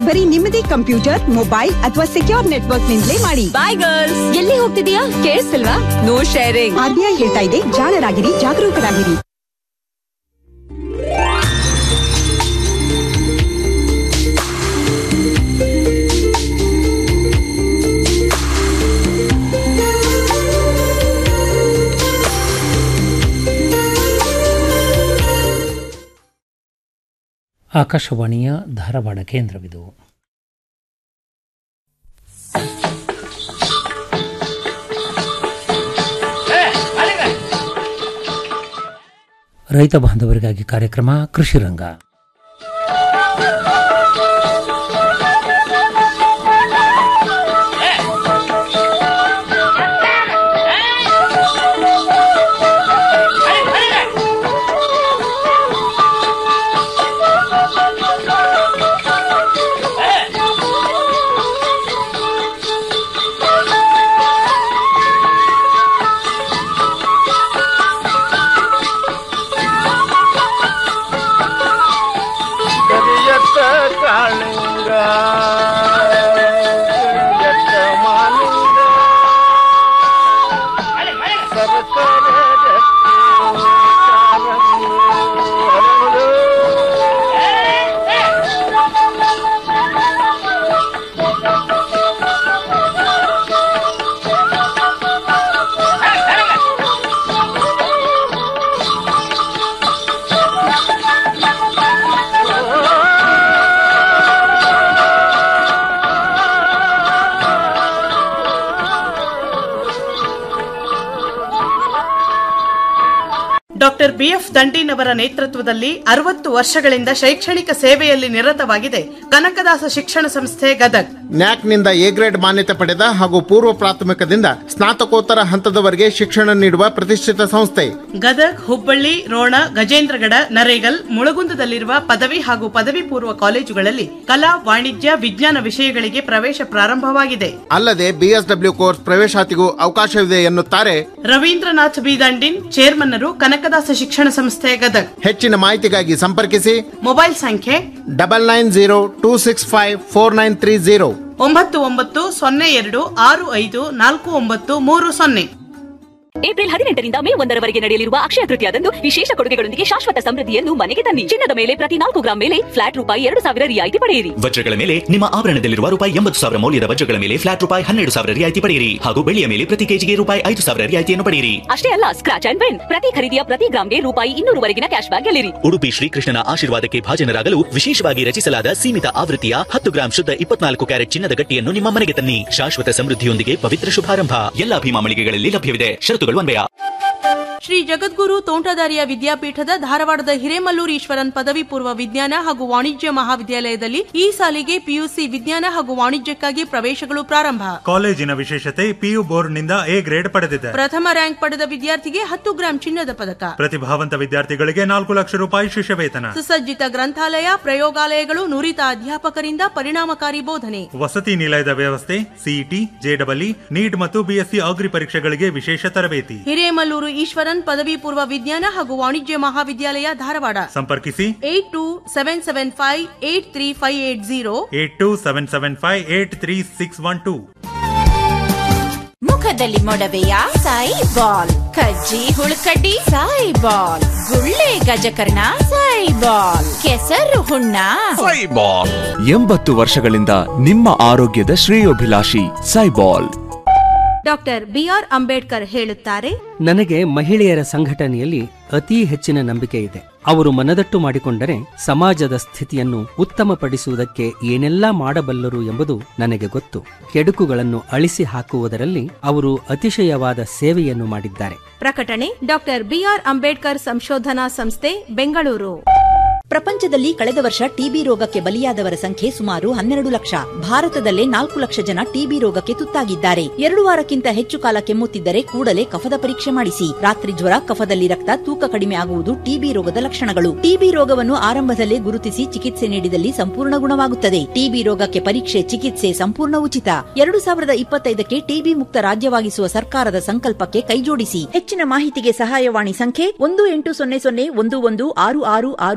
ಬರೀ ನಿಮ್ಮದೇ computer mobile ಅಥವಾ ಸೆಕ್ಯೂರ್ ನೆಟ್ವರ್ಕ್ ನಿಂದಲೇ ಮಾಡಿ ಬಾಯ್ ಗರ್ಲ್ಸ್ ಎಲ್ಲಿ ಹೋಗ್ತಿದೀಯಾ ಕೇಳಿಸ್ತಿಲ್ವಾ ನೋ ಶೇರಿಂಗ್ ಆರ್ಬಿಐ ಹೇಳ್ತಾ ಇದೆ ಜಾಣರಾಗಿರಿ ಜಾಗರೂಕರಾಗಿರಿ ಆಕಾಶವಾಣಿಯ ಧಾರವಾಡ ಕೇಂದ್ರವಿದು ರೈತ ಬಾಂಧವರಿಗಾಗಿ ಕಾರ್ಯಕ್ರಮ ಕೃಷಿ ರಂಗ ಕರಿಯತ್ತ ಕಾಳಿಂಗ ಕರಿಯತ್ತ ಮಾಲಿಂಗ ಸರಸರ ಜತ್ತಿ ಕಾಲಂಗು ಹರಳು. ಡಾಕ್ಟರ್ ಬಿಎಫ್ ದಂಡಿನವರ ನೇತೃತ್ವದಲ್ಲಿ ಅರವತ್ತು ವರ್ಷಗಳಿಂದ ಶೈಕ್ಷಣಿಕ ಸೇವೆಯಲ್ಲಿ ನಿರತವಾಗಿದೆ ಕನಕದಾಸ ಶಿಕ್ಷಣ ಸಂಸ್ಥೆ ಗದಗ್ ನ್ಯಾಕ್ನಿಂದ ಎ ಗ್ರೇಡ್ ಮಾನ್ಯತೆ ಪಡೆದ ಹಾಗೂ ಪೂರ್ವ ಪ್ರಾಥಮಿಕದಿಂದ ಸ್ನಾತಕೋತ್ತರ ಹಂತದವರೆಗೆ ಶಿಕ್ಷಣ ನೀಡುವ ಪ್ರತಿಷ್ಠಿತ ಸಂಸ್ಥೆ ಗದಗ್ ಹುಬ್ಬಳ್ಳಿ ರೋಣ ಗಜೇಂದ್ರಗಡ ನರೇಗಲ್ ಮುಳಗುಂದದಲ್ಲಿರುವ ಪದವಿ ಹಾಗೂ ಪದವಿ ಪೂರ್ವ ಕಾಲೇಜುಗಳಲ್ಲಿ ಕಲಾ ವಾಣಿಜ್ಯ ವಿಜ್ಞಾನ ವಿಷಯಗಳಿಗೆ ಪ್ರವೇಶ ಪ್ರಾರಂಭವಾಗಿದೆ ಅಲ್ಲದೆ ಬಿಎಸ್ಡಬ್ಲ್ಯೂ ಕೋರ್ಸ್ ಪ್ರವೇಶಾತಿಗೂ ಅವಕಾಶವಿದೆ ಎನ್ನುತ್ತಾರೆ ರವೀಂದ್ರನಾಥ್ ಬಿ ದಂಡಿನ್ ಚೇರ್ಮನ್ನರು ಕನಕದಾಸ ಶಿಕ್ಷಣ ಸಂಸ್ಥೆ ಗದಗ್ ಹೆಚ್ಚಿನ ಮಾಹಿತಿಗಾಗಿ ಸಂಪರ್ಕಿಸಿ ಮೊಬೈಲ್ ಸಂಖ್ಯೆ double nine zero two six five four nine three zero ಒಂಬತ್ತು ಒಂಬತ್ತು ಸೊನ್ನೆ ಎರಡು ಆರು ಐದು ನಾಲ್ಕು ಒಂಬತ್ತು ಮೂರು ಸೊನ್ನೆ ಏಪ್ರಿಲ್ ಹದಿನೆಂಟರಿಂದ ಮೇ ಒಂದರವರೆಗೆ ನಡೆಯಲಿರುವ ಅಕ್ಷಯ ತೃತೀಯದಂದು ವಿಶೇಷ ಕೊಡುಗೆಗಳೊಂದಿಗೆ ಶಾಶ್ವತ ಸಮೃದ್ಧಿಯನ್ನು ಮನೆಗೆ ತನ್ನಿ ಚಿನ್ನದ ಮೇಲೆ ಪ್ರತಿ ನಾಲ್ಕು ಗ್ರಾಂ ಮೇಲೆ ಫ್ಲಾಟ್ ರೂಪಾಯಿ ಎರಡು ಸಾವಿರ ರಿಯಾಯಿತಿ ಪಡೆಯಿರಿ ವಜ್ರಗಳ ಮೇಲೆ ನಿಮ್ಮ ಆಭರಣದಲ್ಲಿರುವ ರೂಪಾಯಿ ಎಂಬತ್ತು ಸಾವಿರ ಮೌಲ್ಯದ ವಜ್ರಗಳ ಮೇಲೆ ಫ್ಲಾಟ್ ರೂಪಾಯಿ ಹನ್ನೆರಡು ಸಾವಿರ ರಿಯಾಯಿತಿ ಪಡೆಯಿರಿ ಹಾಗೂ ಬೆಳ್ಳಿಯ ಮೇಲೆ ಪ್ರತಿ ಕೆಜಿಗೆ ರೂಪಾಯಿ ಐದು ಸಾವಿರ ರಿಯಾಯಿತಿಯನ್ನು ಪಡೆಯಿರಿ ಅಷ್ಟೇ ಅಲ್ಲ ಸ್ಕ್ರಾಚ್ ಅಂಡ್ ವಿನ್ ಪ್ರತಿ ಖರೀದಿಯ ಪ್ರತಿ ಗ್ರಾಂಗೆ ರೂಪಾಯಿ ಇನ್ನೂರವರೆಗಿನ ಕ್ಯಾಶ್ ಬ್ಯಾಕ್ ಗೆಲ್ಲಿರಿ ಉಡುಪಿ ಶ್ರೀಕೃಷ್ಣನ ಆಶೀರ್ವಾದಕ್ಕೆ ಭಾಜನರಾಗಲು ವಿಶೇಷವಾಗಿ ರಚಿಸಲಾದ ಸೀಮಿತ ಆವೃತ್ತಿಯ ಹತ್ತು ಗ್ರಾಂ ಶುದ್ಧ ಇಪ್ಪತ್ನಾಲ್ಕು ಕ್ಯಾರೆಟ್ ಚಿನ್ನದ ಗಟ್ಟಿಯನ್ನು ನಿಮ್ಮ ಮನೆಗೆ ತನ್ನಿ ಶಾಶ್ವತ ಸಮೃದ್ಧಿಯೊಂದಿಗೆ ಪವಿತ್ರ ಶುಭಾರಂಭ ಎಲ್ಲಾ ಭೀಮಾ ಮಳಿಗೆಗಳಲ್ಲಿ ಲಭ್ಯವಿದೆ ಷರತ್ತುಗಳು ಅನ್ವಯ ಶ್ರೀ ಜಗದ್ಗುರು ತೋಂಟದಾರ್ಯ ವಿದ್ಯಾಪೀಠದ ಧಾರವಾಡದ ಹಿರೇಮಲ್ಲೂರು ಈಶ್ವರನ್ ಪದವಿ ಪೂರ್ವ ವಿಜ್ಞಾನ ಹಾಗೂ ವಾಣಿಜ್ಯ ಮಹಾವಿದ್ಯಾಲಯದಲ್ಲಿ ಈ ಸಾಲಿಗೆ ಪಿಯುಸಿ ವಿಜ್ಞಾನ ಹಾಗೂ ವಾಣಿಜ್ಯಕ್ಕಾಗಿ ಪ್ರವೇಶಗಳು ಪ್ರಾರಂಭ ಕಾಲೇಜಿನ ವಿಶೇಷತೆ ಪಿಯು ಬೋರ್ಡ್ನಿಂದ ಎ ಗ್ರೇಡ್ ಪಡೆದಿದೆ ಪ್ರಥಮ ರ್ಯಾಂಕ್ ಪಡೆದ ವಿದ್ಯಾರ್ಥಿಗೆ ಹತ್ತು ಗ್ರಾಂ ಚಿನ್ನದ ಪದಕ ಪ್ರತಿಭಾವಂತ ವಿದ್ಯಾರ್ಥಿಗಳಿಗೆ ನಾಲ್ಕು ಲಕ್ಷ ರೂಪಾಯಿ ಶಿಷ್ಯ ವೇತನ ಸುಸಜ್ಜಿತ ಗ್ರಂಥಾಲಯ ಪ್ರಯೋಗಾಲಯಗಳು ನುರಿತ ಅಧ್ಯಾಪಕರಿಂದ ಪರಿಣಾಮಕಾರಿ ಬೋಧನೆ ವಸತಿ ನಿಲಯದ ವ್ಯವಸ್ಥೆ ಸಿಇಟಿ ಜೆಡಬ್ಲ್ಇ ನೀಟ್ ಮತ್ತು ಬಿಎಸ್ಸಿ ಅಗ್ರಿ ಪರೀಕ್ಷೆಗಳಿಗೆ ವಿಶೇಷ ತರಬೇತಿ ಹಿರೇಮಲ್ಲೂರು ಈಶ್ವರನ್ ಪದವಿ ಪೂರ್ವ ವಿಜ್ಞಾನ ಹಾಗೂ ವಾಣಿಜ್ಯ ಮಹಾವಿದ್ಯಾಲಯ ಧಾರವಾಡ ಸಂಪರ್ಕಿಸಿ eight two seven seven five eight three five eight zero eight two seven seven five eight three six one two ಮುಖದಲ್ಲಿ ಮೊಡವೆಯ ಸಾಯಿ ಬಾಲ್ ಕಜ್ಜಿ ಹುಳುಕಡ್ಡಿ ಸಾಯಿ ಬಾಲ್ ಗುಳ್ಳೆ ಗಜಕರ್ಣ ಸಾಯಿ ಬಾಲ್ ಕೆಸರು ಹುಣ್ಣ ಎಂಬತ್ತು ವರ್ಷಗಳಿಂದ ನಿಮ್ಮ ಆರೋಗ್ಯದ ಶ್ರೇಯೋಭಿಲಾಷಿ ಸೈಬಾಲ್ ಡಾಕ್ಟರ್ ಬಿಆರ್ ಅಂಬೇಡ್ಕರ್ ಹೇಳುತ್ತಾರೆ ನನಗೆ ಮಹಿಳೆಯರ ಸಂಘಟನೆಯಲ್ಲಿ ಅತಿ ಹೆಚ್ಚಿನ ನಂಬಿಕೆ ಇದೆ ಅವರು ಮನದಟ್ಟು ಮಾಡಿಕೊಂಡರೆ ಸಮಾಜದ ಸ್ಥಿತಿಯನ್ನು ಉತ್ತಮಪಡಿಸುವುದಕ್ಕೆ ಏನೆಲ್ಲಾ ಮಾಡಬಲ್ಲರು ಎಂಬುದು ನನಗೆ ಗೊತ್ತು ಕೆಡುಕುಗಳನ್ನು ಅಳಿಸಿ ಹಾಕುವುದರಲ್ಲಿ ಅವರು ಅತಿಶಯವಾದ ಸೇವೆಯನ್ನು ಮಾಡಿದ್ದಾರೆ ಪ್ರಕಟಣೆ ಡಾಕ್ಟರ್ ಬಿಆರ್ ಅಂಬೇಡ್ಕರ್ ಸಂಶೋಧನಾ ಸಂಸ್ಥೆ ಬೆಂಗಳೂರು ಪ್ರಪಂಚದಲ್ಲಿ ಕಳೆದ ವರ್ಷ ಟಿಬಿ ರೋಗಕ್ಕೆ ಬಲಿಯಾದವರ ಸಂಖ್ಯೆ ಸುಮಾರು ಹನ್ನೆರಡು ಲಕ್ಷ ಭಾರತದಲ್ಲೇ ನಾಲ್ಕು ಲಕ್ಷ ಜನ ಟಿಬಿ ರೋಗಕ್ಕೆ ತುತ್ತಾಗಿದ್ದಾರೆ ಎರಡು ವಾರಕ್ಕಿಂತ ಹೆಚ್ಚು ಕಾಲ ಕೆಮ್ಮುತ್ತಿದ್ದರೆ ಕೂಡಲೇ ಕಫದ ಪರೀಕ್ಷೆ ಮಾಡಿಸಿ ರಾತ್ರಿ ಜ್ವರ ಕಫದಲ್ಲಿ ರಕ್ತ ತೂಕ ಕಡಿಮೆ ಆಗುವುದು ಟಿಬಿ ರೋಗದ ಲಕ್ಷಣಗಳು ಟಿಬಿ ರೋಗವನ್ನು ಆರಂಭದಲ್ಲೇ ಗುರುತಿಸಿ ಚಿಕಿತ್ಸೆ ನೀಡಿದಲ್ಲಿ ಸಂಪೂರ್ಣ ಗುಣವಾಗುತ್ತದೆ ಟಿಬಿ ರೋಗಕ್ಕೆ ಪರೀಕ್ಷೆ ಚಿಕಿತ್ಸೆ ಸಂಪೂರ್ಣ ಉಚಿತ ಎರಡು ಸಾವಿರದ ಇಪ್ಪತ್ತೈದಕ್ಕೆ ಟಿಬಿ ಮುಕ್ತ ರಾಜ್ಯವಾಗಿಸುವ ಸರ್ಕಾರದ ಸಂಕಲ್ಪಕ್ಕೆ ಕೈಜೋಡಿಸಿ ಹೆಚ್ಚಿನ ಮಾಹಿತಿಗೆ ಸಹಾಯವಾಣಿ ಸಂಖ್ಯೆ ಒಂದು ಎಂಟು ಸೊನ್ನೆ ಸೊನ್ನೆ ಒಂದು ಒಂದು ಆರು ಆರು ಆರು ಆರು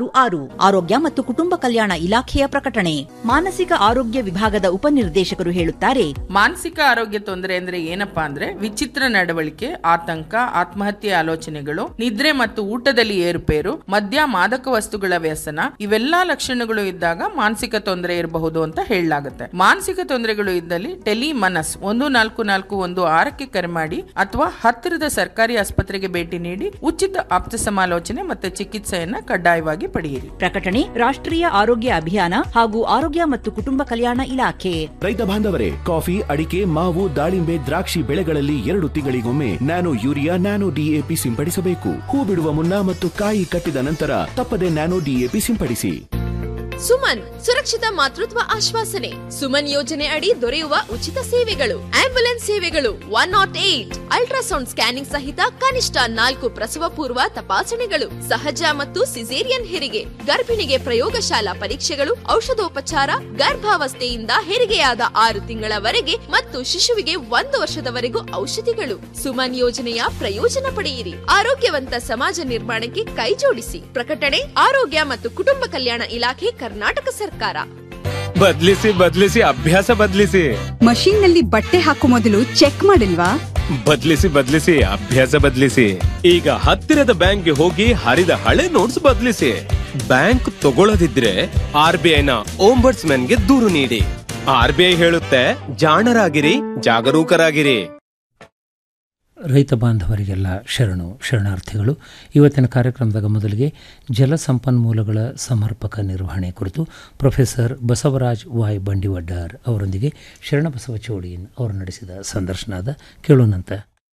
ಆರೋಗ್ಯ ಮತ್ತು ಕುಟುಂಬ ಕಲ್ಯಾಣ ಇಲಾಖೆಯ ಪ್ರಕಟಣೆ ಮಾನಸಿಕ ಆರೋಗ್ಯ ವಿಭಾಗದ ಉಪನಿರ್ದೇಶಕರು ಹೇಳುತ್ತಾರೆ ಮಾನಸಿಕ ಆರೋಗ್ಯ ತೊಂದರೆ ಅಂದ್ರೆ ಏನಪ್ಪಾ ಅಂದ್ರೆ ವಿಚಿತ್ರ ನಡವಳಿಕೆ ಆತಂಕ ಆತ್ಮಹತ್ಯೆ ಆಲೋಚನೆಗಳು ನಿದ್ರೆ ಮತ್ತು ಊಟದಲ್ಲಿ ಏರುಪೇರು ಮದ್ಯ ಮಾದಕ ವಸ್ತುಗಳ ವ್ಯಸನ ಇವೆಲ್ಲಾ ಲಕ್ಷಣಗಳು ಇದ್ದಾಗ ಮಾನಸಿಕ ತೊಂದರೆ ಇರಬಹುದು ಅಂತ ಹೇಳಲಾಗುತ್ತೆ ಮಾನಸಿಕ ತೊಂದರೆಗಳು ಇದ್ದಲ್ಲಿ ಟೆಲಿ ಮನಸ್ ಒಂದು ನಾಲ್ಕು ನಾಲ್ಕು ಒಂದು ಆರಕ್ಕೆ ಕರೆ ಮಾಡಿ ಅಥವಾ ಹತ್ತಿರದ ಸರ್ಕಾರಿ ಆಸ್ಪತ್ರೆಗೆ ಭೇಟಿ ನೀಡಿ ಉಚಿತ ಆಪ್ತ ಸಮಾಲೋಚನೆ ಮತ್ತು ಚಿಕಿತ್ಸೆಯನ್ನ ಕಡ್ಡಾಯವಾಗಿ ಪಡೆಯಿರಿ ಪ್ರಕಟಣೆ ರಾಷ್ಟ್ರೀಯ ಆರೋಗ್ಯ ಅಭಿಯಾನ ಹಾಗೂ ಆರೋಗ್ಯ ಮತ್ತು ಕುಟುಂಬ ಕಲ್ಯಾಣ ಇಲಾಖೆ ರೈತ ಬಾಂಧವರೇ ಕಾಫಿ ಅಡಿಕೆ ಮಾವು ದಾಳಿಂಬೆ ದ್ರಾಕ್ಷಿ ಬೆಳೆಗಳಲ್ಲಿ ಎರಡು ತಿಂಗಳಿಗೊಮ್ಮೆ ನ್ಯಾನೋ ಯೂರಿಯಾ ನ್ಯಾನೋ ಡಿಎಪಿ ಸಿಂಪಡಿಸಬೇಕು ಹೂ ಬಿಡುವ ಮುನ್ನ ಮತ್ತು ಕಾಯಿ ಕಟ್ಟಿದ ನಂತರ ತಪ್ಪದೆ ನ್ಯಾನೋ ಡಿಎಪಿ ಸಿಂಪಡಿಸಿ ಸುಮನ್ ಸುರಕ್ಷಿತ ಮಾತೃತ್ವ ಆಶ್ವಾಸನೆ ಸುಮನ್ ಯೋಜನೆ ಅಡಿ ದೊರೆಯುವ ಉಚಿತ ಸೇವೆಗಳು ಆಂಬ್ಯುಲೆನ್ಸ್ ಸೇವೆಗಳು one naught eight ultrasound scanning ಸಹಿತ ಕನಿಷ್ಠ ನಾಲ್ಕು ಪ್ರಸವ ಪೂರ್ವ ತಪಾಸಣೆಗಳು ಸಹಜ ಮತ್ತು ಸಿಸೇರಿಯನ್ ಹೆರಿಗೆ ಗರ್ಭಿಣಿಗೆ ಪ್ರಯೋಗಶಾಲಾ ಪರೀಕ್ಷೆಗಳು ಔಷಧೋಪಚಾರ ಗರ್ಭಾವಸ್ಥೆಯಿಂದ ಹೆರಿಗೆಯಾದ ಆರು ತಿಂಗಳವರೆಗೆ ಮತ್ತು ಶಿಶುವಿಗೆ ಒಂದು ವರ್ಷದವರೆಗೂ ಔಷಧಿಗಳು ಸುಮನ್ ಯೋಜನೆಯ ಪ್ರಯೋಜನ ಪಡೆಯಿರಿ ಆರೋಗ್ಯವಂತ ಸಮಾಜ ನಿರ್ಮಾಣಕ್ಕೆ ಕೈಜೋಡಿಸಿ ಪ್ರಕಟಣೆ ಆರೋಗ್ಯ ಮತ್ತು ಕುಟುಂಬ ಕಲ್ಯಾಣ ಇಲಾಖೆ ಕರ್ನಾಟಕ ಸರ್ಕಾರ ಬದ್ಲಿಸಿ ಬದ್ಲಿಸಿ ಅಭ್ಯಾಸ ಬದ್ಲಿಸಿ ಮಷೀನ್ ನಲ್ಲಿ ಬಟ್ಟೆ ಹಾಕೋ ಮೊದಲು ಚೆಕ್ ಮಾಡಿಲ್ವಾ ಬದ್ಲಿಸಿ ಬದ್ಲಿಸಿ ಅಭ್ಯಾಸ ಬದ್ಲಿಸಿ ಈಗ ಹತ್ತಿರದ ಬ್ಯಾಂಕ್ಗೆ ಹೋಗಿ ಹರಿದ ಹಳೆ ನೋಟ್ಸ್ ಬದ್ಲಿಸಿ ಬ್ಯಾಂಕ್ ತಗೊಳ್ಳದಿದ್ರೆ ಆರ್ ಬಿ ಐನ ಓಂಬರ್ಟ್ಸ್ ಗೆ ದೂರು ನೀಡಿ ಆರ್ ಬಿ ಐ ಹೇಳುತ್ತೆ ಜಾಣರಾಗಿರಿ ಜಾಗರೂಕರಾಗಿರಿ ರೈತ ಬಾಂಧವರಿಗೆಲ್ಲ ಶರಣು ಶರಣಾರ್ಥಿಗಳು ಇವತ್ತಿನ ಕಾರ್ಯಕ್ರಮದಾಗ ಮೊದಲಿಗೆ ಜಲ ಸಂಪನ್ಮೂಲಗಳ ಸಮರ್ಪಕ ನಿರ್ವಹಣೆ ಕುರಿತು ಪ್ರೊಫೆಸರ್ ಬಸವರಾಜ್ ವಾಯ್ ಬಂಡಿವಡ್ಡಾರ್ ಅವರೊಂದಿಗೆ ಶರಣಬಸವ ಚೋಳಿಯನ್ ಅವರು ನಡೆಸಿದ ಸಂದರ್ಶನದ ಕೇಳೋಣಂತ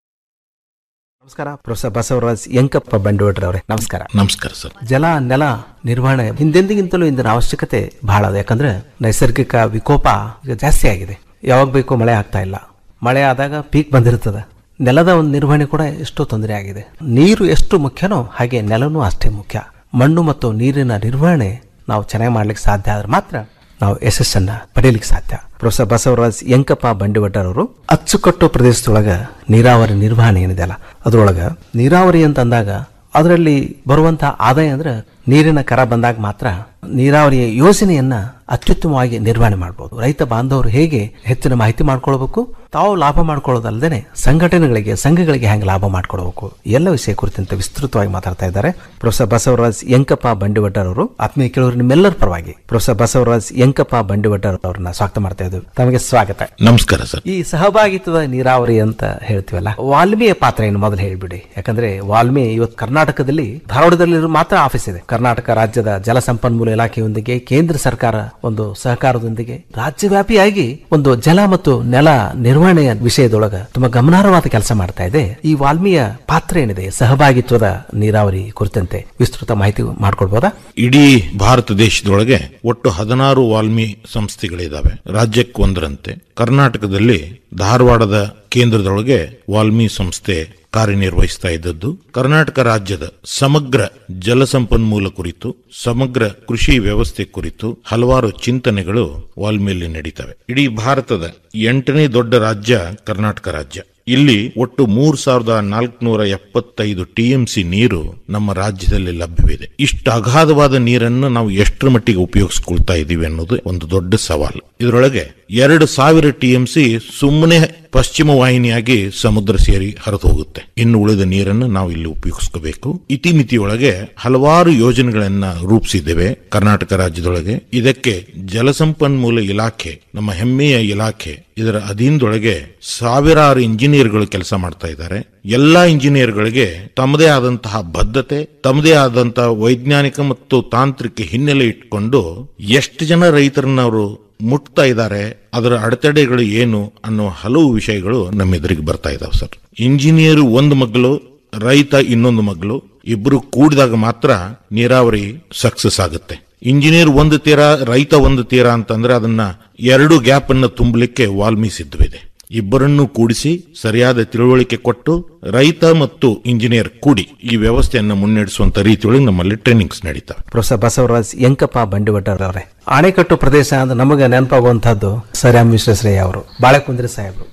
ನಮಸ್ಕಾರ ಪ್ರೊಫೆಸರ್ ಬಸವರಾಜ್ ಯಂಕಪ್ಪ ಬಂಡವಾಡ್ರ ಅವರೇ ನಮಸ್ಕಾರ ನಮಸ್ಕಾರ ಸರ್ ಜಲ ನೆಲ ನಿರ್ವಹಣೆ ಹಿಂದೆಂದಿಗಿಂತಲೂ ಇಂದಿನ ಅವಶ್ಯಕತೆ ಬಹಳ ಅದ ಯಾಕಂದ್ರೆ ನೈಸರ್ಗಿಕ ವಿಕೋಪ ಈಗ ಜಾಸ್ತಿ ಆಗಿದೆ ಯಾವಾಗ ಬೇಕು ಮಳೆ ಆಗ್ತಾ ಇಲ್ಲ ಮಳೆ ಆದಾಗ ಪೀಕ್ ಬಂದಿರ್ತದೆ ನೆಲದ ಒಂದು ನಿರ್ವಹಣೆ ಕೂಡ ಎಷ್ಟೋ ತೊಂದರೆ ಆಗಿದೆ ನೀರು ಎಷ್ಟು ಮುಖ್ಯನೋ ಹಾಗೆ ನೆಲನೂ ಅಷ್ಟೇ ಮುಖ್ಯ ಮಣ್ಣು ಮತ್ತು ನೀರಿನ ನಿರ್ವಹಣೆ ನಾವು ಚೆನ್ನಾಗಿ ಮಾಡ್ಲಿಕ್ಕೆ ಸಾಧ್ಯ ಆದ್ರೆ ಮಾತ್ರ ನಾವು ಯಶಸ್ಸನ್ನ ಪಡೆಯಲಿಕ್ಕೆ ಸಾಧ್ಯ ಪ್ರೊಫೆಸರ್ ಬಸವರಾಜ್ ಯಂಕಪ್ಪ ಬಂಡಿವಡ್ಡರ್ ಅವರು ಅಚ್ಚುಕಟ್ಟು ಪ್ರದೇಶದೊಳಗ ನೀರಾವರಿ ನಿರ್ವಹಣೆ ಏನಿದೆ ಅಲ್ಲ ಅದ್ರೊಳಗ ನೀರಾವರಿ ಅಂತ ಅಂದಾಗ ಅದರಲ್ಲಿ ಬರುವಂತಹ ಆದಾಯ ಅಂದ್ರೆ ನೀರಿನ ಕರ ಬಂದಾಗ ಮಾತ್ರ ನೀರಾವರಿಯ ಯೋಜನೆಯನ್ನ ಅತ್ಯುತ್ತಮವಾಗಿ ನಿರ್ವಹಣೆ ಮಾಡಬಹುದು ರೈತ ಬಾಂಧವರು ಹೇಗೆ ಹೆಚ್ಚಿನ ಮಾಹಿತಿ ಮಾಡ್ಕೊಳ್ಬೇಕು ತಾವು ಲಾಭ ಮಾಡ್ಕೊಳ್ಳೋದಲ್ಲದೆ ಸಂಘಟನೆಗಳಿಗೆ ಸಂಘಗಳಿಗೆ ಹೆಂಗೆ ಲಾಭ ಮಾಡ್ಕೊಳ್ಬೇಕು ಎಲ್ಲ ವಿಷಯ ಕುರಿತಂತೆ ವಿಸ್ತೃತವಾಗಿ ಮಾತಾಡ್ತಾ ಇದ್ದಾರೆ ಪ್ರೊಫೆಸರ್ ಬಸವರಾಜ್ ಯಂಕಪ್ಪ ಬಂಡಿವಡ್ಡರ್ ಅವರು ಆತ್ಮೀಯ ಕೇಳೋರು ನಿಮ್ಮೆಲ್ಲರ ಪರವಾಗಿ ಪ್ರೊಫೆಸರ್ ಬಸವರಾಜ್ ಯಂಕಪ್ಪ ಬಂಡಿವಡ್ಡರ್ ಅವರನ್ನ ಸ್ವಾಗತ ಮಾಡ್ತಾ ಇದ್ದೇವೆ ತಮಗೆ ಸ್ವಾಗತ ನಮಸ್ಕಾರ ಸರ್ ಈ ಸಹಭಾಗಿತ್ವದ ನೀರಾವರಿ ಅಂತ ಹೇಳ್ತೀವಲ್ಲ ವಾಲ್ಮೀಯ ಪಾತ್ರ ಏನು ಮೊದಲು ಹೇಳ್ಬಿಡಿ ಯಾಕಂದ್ರೆ ವಾಲ್ಮಿ ಇವತ್ತು ಕರ್ನಾಟಕದಲ್ಲಿ ಧಾರವಾಡದಲ್ಲಿ ಮಾತ್ರ ಆಫೀಸ್ ಇದೆ ಕರ್ನಾಟಕ ರಾಜ್ಯದ ಜಲಸಂಪನ್ಮೂಲ ಇಲಾಖೆಯೊಂದಿಗೆ ಕೇಂದ್ರ ಸರ್ಕಾರ ಒಂದು ಸಹಕಾರದೊಂದಿಗೆ ರಾಜ್ಯವ್ಯಾಪಿಯಾಗಿ ಒಂದು ಜಲ ಮತ್ತು ನೆಲ ನಿರ್ವಹಣೆಯ ವಿಷಯದೊಳಗ ತುಂಬಾ ಗಮನಾರ್ಹವಾದ ಕೆಲಸ ಮಾಡ್ತಾ ಇದೆ ಈ ವಾಲ್ಮೀಯ ಪಾತ್ರ ಏನಿದೆ ಸಹಭಾಗಿತ್ವದ ನೀರಾವರಿ ಕುರಿತಂತೆ ವಿಸ್ತೃತ ಮಾಹಿತಿ ಮಾಡ್ಕೊಳ್ಬೋದಾ ಇಡೀ ಭಾರತ ದೇಶದೊಳಗೆ ಒಟ್ಟು ಹದಿನಾರು ವಾಲ್ಮಿ ಸಂಸ್ಥೆಗಳಿದಾವೆ ರಾಜ್ಯಕ್ಕೊಂದರಂತೆ ಕರ್ನಾಟಕದಲ್ಲಿ ಧಾರವಾಡದ ಕೇಂದ್ರದೊಳಗೆ ವಾಲ್ಮಿ ಸಂಸ್ಥೆ ಕಾರ್ಯನಿರ್ವಹಿಸ್ತಾ ಇದ್ದದ್ದು ಕರ್ನಾಟಕ ರಾಜ್ಯದ ಸಮಗ್ರ ಜಲಸಂಪನ್ಮೂಲ ಕುರಿತು ಸಮಗ್ರ ಕೃಷಿ ವ್ಯವಸ್ಥೆ ಕುರಿತು ಹಲವಾರು ಚಿಂತನೆಗಳು ವಾಲ್ಮಿಯಲ್ಲಿ ನಡೀತವೆ ಇಡೀ ಭಾರತದ ಎಂಟನೇ ದೊಡ್ಡ ರಾಜ್ಯ ಕರ್ನಾಟಕ ರಾಜ್ಯ ಇಲ್ಲಿ ಒಟ್ಟು ಮೂರ್ ಸಾವಿರದ ನಾಲ್ಕುನೂರ ಎಪ್ಪತ್ತೈದು ಟಿಎಂಸಿ ನೀರು ನಮ್ಮ ರಾಜ್ಯದಲ್ಲಿ ಲಭ್ಯವಿದೆ ಇಷ್ಟು ಅಗಾಧವಾದ ನೀರನ್ನು ನಾವು ಎಷ್ಟರ ಮಟ್ಟಿಗೆ ಉಪಯೋಗಿಸ್ಕೊಳ್ತಾ ಇದ್ದೀವಿ ಅನ್ನೋದು ಒಂದು ದೊಡ್ಡ ಸವಾಲು ಇದರೊಳಗೆ ಎರಡು ಸಾವಿರ ಟಿಎಂಸಿ ಸುಮ್ಮನೆ ಪಶ್ಚಿಮ ವಾಹಿನಿಯಾಗಿ ಸಮುದ್ರ ಸೇರಿ ಹರಿದು ಹೋಗುತ್ತೆ ಇನ್ನು ಉಳಿದ ನೀರನ್ನು ನಾವು ಇಲ್ಲಿ ಉಪಯೋಗಿಸ್ಕೋಬೇಕು ಇತಿಮಿತಿಯೊಳಗೆ ಹಲವಾರು ಯೋಜನೆಗಳನ್ನ ರೂಪಿಸಿದ್ದೇವೆ ಕರ್ನಾಟಕ ರಾಜ್ಯದೊಳಗೆ ಇದಕ್ಕೆ ಜಲಸಂಪನ್ಮೂಲ ಇಲಾಖೆ ನಮ್ಮ ಹೆಮ್ಮೆಯ ಇಲಾಖೆ ಇದರ ಅಧೀನದೊಳಗೆ ಸಾವಿರಾರು ಇಂಜಿನಿಯರ್ಗಳು ಕೆಲಸ ಮಾಡ್ತಾ ಇದ್ದಾರೆ ಎಲ್ಲಾ ಇಂಜಿನಿಯರ್ಗಳಿಗೆ ತಮ್ಮದೇ ಆದಂತಹ ಬದ್ಧತೆ ತಮ್ಮದೇ ಆದಂತಹ ವೈಜ್ಞಾನಿಕ ಮತ್ತು ತಾಂತ್ರಿಕ ಹಿನ್ನೆಲೆ ಇಟ್ಕೊಂಡು ಎಷ್ಟು ಜನ ರೈತರನ್ನ ಅವರು ಮುಟ್ತಾ ಇದ್ದಾರೆ ಅದರ ಅಡೆತಡೆಗಳು ಏನು ಅನ್ನೋ ಹಲವು ವಿಷಯಗಳು ನಮ್ಮ ಎದುರಿಗೆ ಬರ್ತಾ ಇದಾವೆ ಸರ್ ಇಂಜಿನಿಯರ್ ಒಂದು ಮಗ್ಲು ರೈತ ಇನ್ನೊಂದು ಮಗ್ಲು ಇಬ್ರು ಕೂಡಿದಾಗ ಮಾತ್ರ ನೀರಾವರಿ ಸಕ್ಸಸ್ ಆಗುತ್ತೆ ಇಂಜಿನಿಯರ್ ಒಂದು ತೀರ ರೈತ ಒಂದು ತೀರ ಅಂತಂದ್ರೆ ಅದನ್ನ ಎರಡು ಗ್ಯಾಪ್ ಅನ್ನು ತುಂಬಲಿಕ್ಕೆ ವಾಲ್ಮಿ ಸಿದ್ಧವಿದೆ ಇಬ್ಬರನ್ನು ಕೂಡಿಸಿ ಸರಿಯಾದ ತಿಳುವಳಿಕೆ ಕೊಟ್ಟು ರೈತ ಮತ್ತು ಇಂಜಿನಿಯರ್ ಕೂಡಿ ಈ ವ್ಯವಸ್ಥೆಯನ್ನು ಮುನ್ನಡೆಸುವಂತ ರೀತಿಯೊಳಗೆ ನಮ್ಮಲ್ಲಿ ಟ್ರೈನಿಂಗ್ಸ್ ನಡೀತವೆ ಪ್ರೊಫೆಸರ್ ಬಸವರಾಜ್ ಯಂಕಪ್ಪ ಬಂಡಿವಡ್ಡರ್ ಅವರೇ ಅಣೆಕಟ್ಟು ಪ್ರದೇಶ ಅಂದ್ರೆ ನಮಗೆ ನೆನಪಾಗುವಂತಹದ್ದು ಸರ್ ಎಂ ವಿಶ್ವೇಶ್ವರಯ್ಯ ಅವರು ಬಾಳೆಕುಂದ್ರಿ ಸಾಹೇಬರು